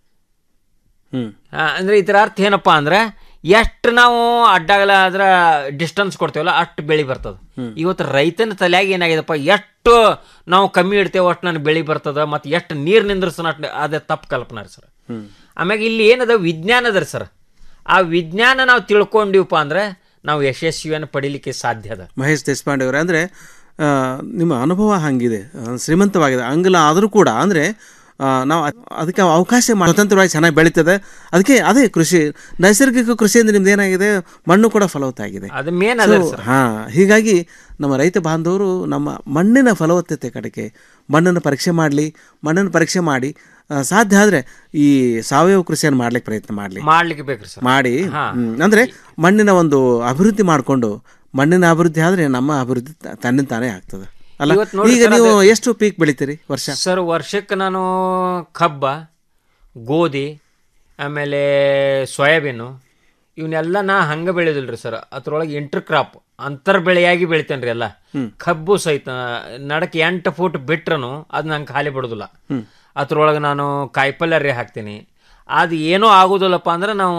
ಹ್ಮ್ ಅಂದರೆ ಇದರ ಅರ್ಥ ಏನಪ್ಪ ಅಂದ್ರೆ ಎಷ್ಟು ನಾವು ಅಡ್ಡಾಗಲ ಅದರ ಡಿಸ್ಟೆನ್ಸ್ ಕೊಡ್ತೇವಲ್ಲ ಅಷ್ಟು ಬೆಳೆ ಬರ್ತದೆ ಇವತ್ತು ರೈತನ ತಲೆಯಾಗ ಏನಾಗಿದೆಪ್ಪ ಎಷ್ಟು ನಾವು ಕಮ್ಮಿ ಇಡ್ತೇವೆ ಅಷ್ಟು ನನಗೆ ಬೆಳೆ ಬರ್ತದೆ ಮತ್ತು ಎಷ್ಟು ನೀರು ನಿಂದ್ರಸನ ಅಷ್ಟು ಅದೇ ತಪ್ಪು ಕಲ್ಪನೆ ರೀ ಸರ್ ಹ್ಮ್ ಆಮ್ಯಾಗ ಇಲ್ಲಿ ಏನದ ವಿಜ್ಞಾನ ಅದ ರೀ ಸರ್ ಆ ವಿಜ್ಞಾನ ನಾವು ತಿಳ್ಕೊಂಡಿವಪ್ಪ ಅಂದ್ರೆ ನಾವು ಯಶಸ್ವಿಯನ್ನು ಪಡಿಲಿಕ್ಕೆ ಸಾಧ್ಯ ಅದ ಮಹೇಶ್ ದೇಶಪಾಂಡೆ ಅವರೇ ಅಂದರೆ ನಿಮ್ಮ ಅನುಭವ ಹಂಗಿದೆ ಆ, ಶ್ರೀಮಂತವಾಗಿದೆ ಹಂಗಲ್ಲ ಆದರೂ ಕೂಡ ಅಂದರೆ ನಾವು ಅದ್- ಅದಕ್ಕೆ ಅವಕಾಶ ಮಾಡಿ ಸ್ವತಂತ್ರವಾಗಿ ಚೆನ್ನಾಗಿ ಬೆಳೀತದೆ ಅದಕ್ಕೆ ಅದೇ ಕೃಷಿ ನೈಸರ್ಗಿಕ ಕೃಷಿಯಿಂದ ನಿಮ್ದು ಏನಾಗಿದೆ ಮಣ್ಣು ಕೂಡ ಫಲವತ್ತ ಆಗಿದೆ ಅದು ಮೇನ್ ಅದ ಸರ್ ಹಾಂ ಹೀಗಾಗಿ ನಮ್ಮ ರೈತ ಬಾಂಧವರು ನಮ್ಮ ಮಣ್ಣಿನ ಫಲವತ್ತತೆ ಕಡೆಗೆ ಮಣ್ಣನ್ನು ಪರೀಕ್ಷೆ ಮಾಡಲಿ ಮಣ್ಣನ್ನು ಪರೀಕ್ಷೆ ಮಾಡಿ ಆ, ಸಾಧ್ಯ ಆದರೆ ಈ ಸಾವಯವ ಕೃಷಿಯನ್ನು ಮಾಡ್ಲಿಕ್ಕೆ ಪ್ರಯತ್ನ ಮಾಡಲಿ ಮಾಡ್ಲಿಕ್ಕೆ ಬೇಕ್ರಿ ಸರ್ ಮಾಡಿ ಹಾ. ಹ್ಮ್, ಅಂದ್ರೆ ಮಣ್ಣಿನ ಒಂದು ಅಭಿವೃದ್ಧಿ ಮಾಡಿಕೊಂಡು ಮಣ್ಣಿನ ಅಭಿವೃದ್ಧಿ ಆದ್ರೆ ನಮ್ಮ ಅಭಿವೃದ್ಧಿ ತ- ತನ್ನಿಂದ ತಾನೇ ಆಗ್ತದೆ ಅಲ್ಲ ಇವತ್ತು ನೋಡಿ ಈಗ ಸರ್ ನೀವು ಅದು- ಎಷ್ಟು ಪೀಕ್ ಬೆಳಿತೀರಿ ವರ್ಷ ಸರ್ ವರ್ಷಕ್ಕೆ ನಾನು ಕಬ್ಬ ಗೋಧಿ ಆಮೇಲೆ ಸೋಯಾಬೀನು ಇವನ್ನೆಲ್ಲ ನಾ ಹಂಗೆ ಬೆಳೆದಿಲ್ಲ ರೀ ಸರ್ ಅದ್ರೊಳಗೆ ಇಂಟರ್ ಕ್ರಾಪ್ ಅಂತರ್ ಬೆಳೆಯಾಗಿ ಬೆಳಿತೇನೆ ರೀ ಎಲ್ಲ ಕಬ್ಬು ಸಹಿತ ನಡಕ್ಕೆ ಎಂಟು ಫೂಟ್ ಬಿಟ್ರೂ ಅದು ನಂಗೆ ಖಾಲಿ ಬಿಡೋದಿಲ್ಲ ಹ್ಮ್. ಅದ್ರೊಳಗೆ ನಾನು ಕಾಯಿಪಲ್ಯ ರೀ ಹಾಕ್ತೀನಿ ಅದು ಏನೂ ಆಗೋದಿಲ್ಲಪ್ಪ ಅಂದ್ರೆ ನಾವು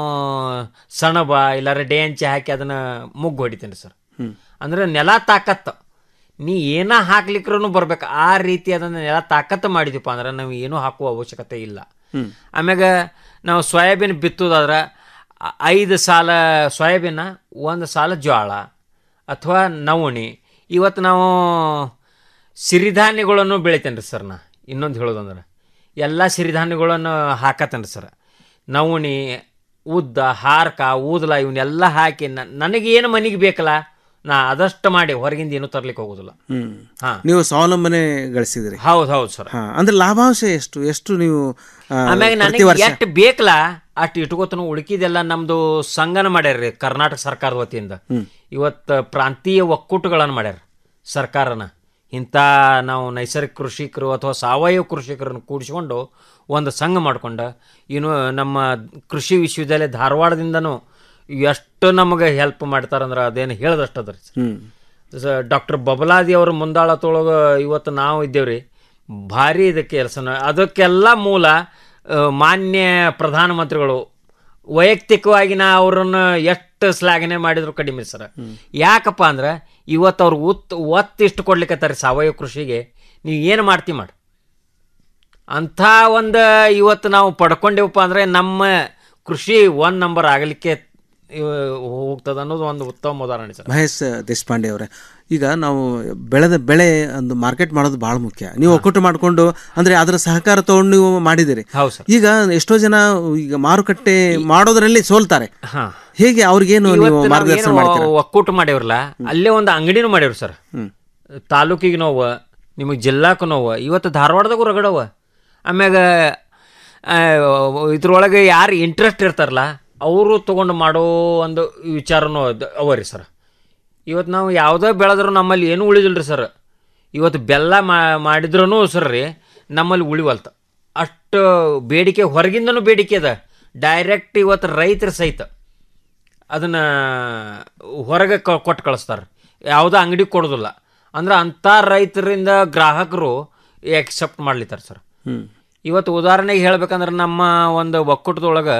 ಸಣಬ ಇಲ್ಲಾರ ಡೇಂಚಿ ಹಾಕಿ ಅದನ್ನು ಮುಗ್ಗು ಹೊಡಿತೀನಿ ಸರ್ ಹ್ಮ್. ಅಂದ್ರೆ ನೆಲ ತಾಕತ್ತು ನೀ ಏನ ಹಾಕ್ಲಿಕ್ರೂ ಬರ್ಬೇಕು ಆ ರೀತಿ ಅದನ್ನು ನೆಲ ತಾಕತ್ತು ಮಾಡಿದೀಪ ಅಂದ್ರೆ ನಾವು ಏನೂ ಹಾಕುವ ಅವಶ್ಯಕತೆ ಇಲ್ಲ ಹ್ಮ್. ಆಮ್ಯಾಗ ನಾವು ಸೋಯಾಬೀನ್ ಬಿತ್ತೋದಾದ್ರೆ ಆ- ಐದು ಸಾಲ ಸೋಯಾಬೀನ ಒಂದು ಸಾಲ ಜೋಳ ಅಥವಾ ನವಣಿ ಇವತ್ತು ನಾವು ಸಿರಿಧಾನ್ಯಗಳನ್ನು ಬೆಳಿತೇನೆ ರೀ ಸರ್ ನಾ ಇನ್ನೊಂದು ಹೇಳೋದಂದ್ರೆ ಎಲ್ಲ ಸಿರಿಧಾನ್ಯಗಳನ್ನು ಹಾಕತ್ತೇನೆ ಸರ್ ನವಣಿ ಉದ್ದ ಹಾರ್ಕ ಊದಲ ಇವನ್ನೆಲ್ಲ ಹಾಕಿ ನ- ನನಗೇನು ಮನೆಗೆ ಬೇಕಲ್ಲ ನಾ ಅದಷ್ಟು ಮಾಡಿ ಹೊರಗಿಂದ ಏನೂ ತರ್ಲಿಕ್ಕೆ ಹೋಗೋದಿಲ್ಲ ಹ್ಮ್ ಹಾ. ನೀವು ಸ್ವಾವಲಂಬನೆ ಗಳಿಸಿದ್ರಿ ಹೌದು ಹೌದು ಸರ್ ಹಾ ಅಂದ್ರೆ ಲಾಭಾಂಶ ಎಷ್ಟು ಎಷ್ಟು ನೀವು ಆ, ಆಮ್ಯಾಗ ಪ್ರತಿ ನನಗೆ ವರ್ಷ ಎಷ್ಟು ಬೇಕಲ್ಲ ಅಷ್ಟು ಇಟ್ಕೋತನು ಉಳ್ಕಿದೆಲ್ಲ ನಮ್ದು ಸಂಘನ ಮಾಡ್ಯಾರ್ರಿ ಕರ್ನಾಟಕ ಸರ್ಕಾರದ ವತಿಯಿಂದ ಹ್ಮ್. ಇವತ್ತು ಪ್ರಾಂತೀಯ ಒಕ್ಕೂಟಗಳನ್ನು ಮಾಡ್ಯಾರ ಸರ್ಕಾರನ ಇಂಥ ನಾವು ನೈಸರ್ಗಿಕ ಕೃಷಿಕರು ಅಥವಾ ಸಾವಯವ ಕೃಷಿಕರನ್ನು ಕೂಡಿಸ್ಕೊಂಡು ಒಂದು ಸಂಘ ಮಾಡ್ಕೊಂಡು ಇನ್ನು ನಮ್ಮ ಕೃಷಿ ವಿಶ್ವವಿದ್ಯಾಲಯ ಧಾರವಾಡದಿಂದನೂ ಎಷ್ಟು ನಮಗೆ ಹೆಲ್ಪ್ ಮಾಡ್ತಾರಂದ್ರೆ ಅದೇನು ಹೇಳ್ದಷ್ಟು ಅದ ರೀ ಹ್ಮ್ ಡಾಕ್ಟರ್ ಬಬಲಾದಿ ಅವ್ರ ಮುಂದಾಳತೊಳಗೆ ಇವತ್ತು ನಾವು ಇದ್ದೇವ್ರಿ ಭಾರಿ ಇದಕ್ಕೆ ಕೆಲಸ ಅದಕ್ಕೆಲ್ಲ ಮೂಲ ಆ, ಮಾನ್ಯ ಪ್ರಧಾನಮಂತ್ರಿಗಳು ವೈಯಕ್ತಿಕವಾಗಿ ನಾ ಅವ್ರನ್ನ ಎಷ್ಟು ಶ್ಲಾಘನೆ ಮಾಡಿದ್ರು ಕಡಿಮೆ ಸರ್ ಯಾಕಪ್ಪ ಅಂದ್ರೆ ಇವತ್ತು ಅವ್ರು ಉತ್ ಒತ್ತಿಷ್ಟು ಕೊಡ್ಲಿಕ್ಕತ್ತಾರೆ ಸಾವಯವ ಕೃಷಿಗೆ ನೀವು ಏನು ಮಾಡ್ತಿ ಮಾಡಿ ಅಂಥ ಒಂದು ಇವತ್ತು ನಾವು ಪಡ್ಕೊಂಡೇವಪ್ಪ ಅಂದರೆ ನಮ್ಮ ಕೃಷಿ ಒನ್ ನಂಬರ್ ಆಗಲಿಕ್ಕೆ ಹೋಗ್ತದೆ ಅನ್ನೋದು ಒಂದು ಉತ್ತಮ ಉದಾಹರಣೆ ಸರ್ ಮಹೇಶ್ ದೇಶಪಾಂಡೆ ಅವರೇ ಈಗ ನಾವು ಬೆಳೆದ ಬೆಳೆ ಒಂದು ಮಾರ್ಕೆಟ್ ಮಾಡೋದು ಬಹಳ ಮುಖ್ಯ ನೀವು ಒಕ್ಕೂಟ ಮಾಡಿಕೊಂಡು ಅಂದ್ರೆ ಅದರ ಸಹಕಾರ ತಗೊಂಡು ನೀವು ಮಾಡಿದಿರಿ ಹೌದು ಸರ್ ಈಗ ಎಷ್ಟೋ ಜನ ಈಗ ಮಾರುಕಟ್ಟೆ ಮಾಡೋದ್ರಲ್ಲಿ ಸೋಲ್ತಾರೆ ಹಾ. ಹೇಗೆ ಅವ್ರಿಗೇನು ನೀವು ಇವತ್ತು ನಾವ್ ಮಾರ್ಗದರ್ಶನ ಏನು ಮಾಡ್ತೀರಾ ಒಕ್ಕೂಟ ಮಾಡ್ಯವ್ರಲ್ಲ ಅಲ್ಲೇ ಒಂದು ಅಂಗಡಿನೂ ಮಾಡ್ಯವ್ರು ಸರ್ ಹ್ಮ್. ತಾಲೂಕಿಗೆ ನೋವು ನಿಮಗೆ ಜಿಲ್ಲಾಕು ನೋವು ಇವತ್ತು ಧಾರವಾಡದಾಗೂ ರಗಡವ ಆಮ್ಯಾಗ ಆ, ಇದ್ರೊಳಗೆ ಯಾರು ಇಂಟ್ರೆಸ್ಟ್ ಇರ್ತಾರಲ್ಲ ಅವರು ತೊಗೊಂಡು ಮಾಡೋ ಒಂದು ವಿಚಾರನೂ ಅದ- ಅವ ರೀ ಸರ್ ಇವತ್ತು ನಾವು ಯಾವುದೇ ಬೆಳೆದ್ರೂ ನಮ್ಮಲ್ಲಿ ಏನೂ ಉಳಿದಿಲ್ಲ ರೀ ಸರ್ ಇವತ್ತು ಬೆಲ್ಲ ಮಾಡಿದ್ರೂ ಸರ್ ರೀ ನಮ್ಮಲ್ಲಿ ಉಳಿವಲ್ತ ಅಷ್ಟು ಬೇಡಿಕೆ ಹೊರಗಿಂದನೂ ಬೇಡಿಕೆ ಅದ ಡೈರೆಕ್ಟ್ ಇವತ್ತು ರೈತರ ಸಹಿತ ಅದನ್ನು ಹೊರಗೆ ಕ ಕೊಟ್ಟು ಕಳಿಸ್ತಾರೆ ಯಾವುದೋ ಅಂಗಡಿ ಕೊಡೋದಿಲ್ಲ ಅಂದ್ರೆ ಅಂಥ ರೈತರಿಂದ ಗ್ರಾಹಕರು ಎಕ್ಸೆಪ್ಟ್ ಮಾಡ್ಲಿತ್ತಾರೆ ಸರ್ ಹ್ಮ್. ಇವತ್ತು ಉದಾಹರಣೆಗೆ ಹೇಳ್ಬೇಕಂದ್ರೆ ನಮ್ಮ ಒಂದು ಒಕ್ಕೂಟದೊಳಗೆ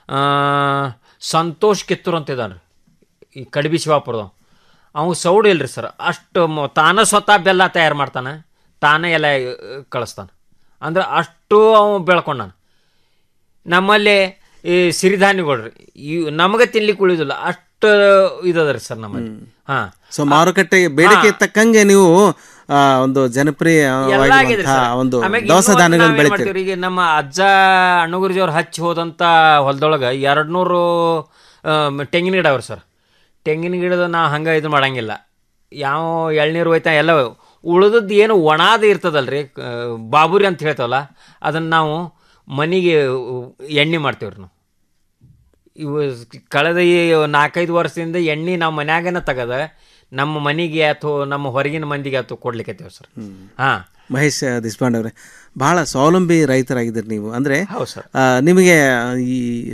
ಸಂತೋಷ್ ಕಿತ್ತೂರು ಅಂತ ಇದ್ದಾನೆ ಈ ಕಡಿಬಿ ಶಿವಾಪುರದ ಅವ್ನು ಸೌಡ್ ಇಲ್ರಿ ಸರ್ ಅಷ್ಟು ಮ- ತಾನೇ ಸ್ವತಃ ಬೆಲ್ಲ ತಯಾರು ಮಾಡ್ತಾನೆ ತಾನೇ ಎಲ್ಲ ಕಳಿಸ್ತಾನೆ ಅಂದ್ರೆ ಅಷ್ಟು ಅವ ಬೆಳ್ಕೊಂಡಾನ ನಮ್ಮಲ್ಲಿ ಈ ಸಿರಿಧಾನ್ಯಗಳು ರೀ ಇವ್ ನಮಗೆ ತಿನ್ಲಿಕ್ಕೆ ಉಳಿದಿಲ್ಲ ಅಷ್ಟು ಇದದ ರೀ ಸರ್ ನಮ್ಮಲ್ಲಿ ಹಾಂ ಸೊ ಮಾರುಕಟ್ಟೆ ಬೇಡಿಕೆ ತಕ್ಕಂಗೆ ನೀವು ಆ, ಒಂದು ಎಲ್ಲ ಆಗಿದೆ ಜನಪ್ರಿಯವಾಗಿರುವಂತಹ ಸರ್. ಒಂದು ಆಮ್ಯಾಗ ದವಸ ಇನ್ನೂ ಧಾನ್ಯಗಳನ್ನ ನಾವೇನ್ ಬೆಳಿತೀರಿ ಮಾಡ್ತೀವಿ ಈಗ ನಮ್ಮ ಅಜ್ಜ ಅಣ್ಣಗುರುಜಿ ಅವ್ರು ಹಚ್ಚಿ ಹೋದಂಥ ಹೊಲದೊಳಗೆ ಎರಡು ನೂರು ತೆಂಗಿನ ಗಿಡ ಅವ್ರಿ ಸರ್ ತೆಂಗಿನ ಗಿಡದ ನಾವು ಹಂಗೆ ಇದು ಮಾಡಂಗಿಲ್ಲ ಯಾವ ಎಳ್ನೀರು ಹೋಯ್ತಾ ಎಲ್ಲ ಉಳಿದದ್ದು ಏನು ಒಣಾದ ಇರ್ತದಲ್ರಿ ಆ, ಬಾಬುರಿ ಅಂತ ಹೇಳ್ತಾವಲ್ಲ ಅದನ್ನು ನಾವು ಮನೆಗೆ ಎಣ್ಣೆ ಮಾಡ್ತೀವ್ರಿ ನಾವು ಇವು ಕಳೆದ ಈ ನಾಲ್ಕೈದು ವರ್ಷದಿಂದ ಎಣ್ಣೆ ನಾವು ಮನ್ಯಾಗನ ತೆಗದ ನಮ್ಮ ಮನೆಗೆ ಅಥವಾ ನಮ್ಮ ಹೊರಗಿನ ಮಂದಿಗೆ ಅಥವಾ ಕೊಡ್ಲಿಕ್ಕೆ ಸರ್ ಹಾಂ ಮಹೇಶ್ ದೇಶಪಾಂಡೆ ಅವರೇ ಬಹಳ ಸ್ವಾವಲಂಬಿ ರೈತರಾಗಿದ್ದೀರಿ ನೀವು ಅಂದ್ರೆ ಹೌದು ಸರ್ ಆ, ನಿಮಗೆ ಈ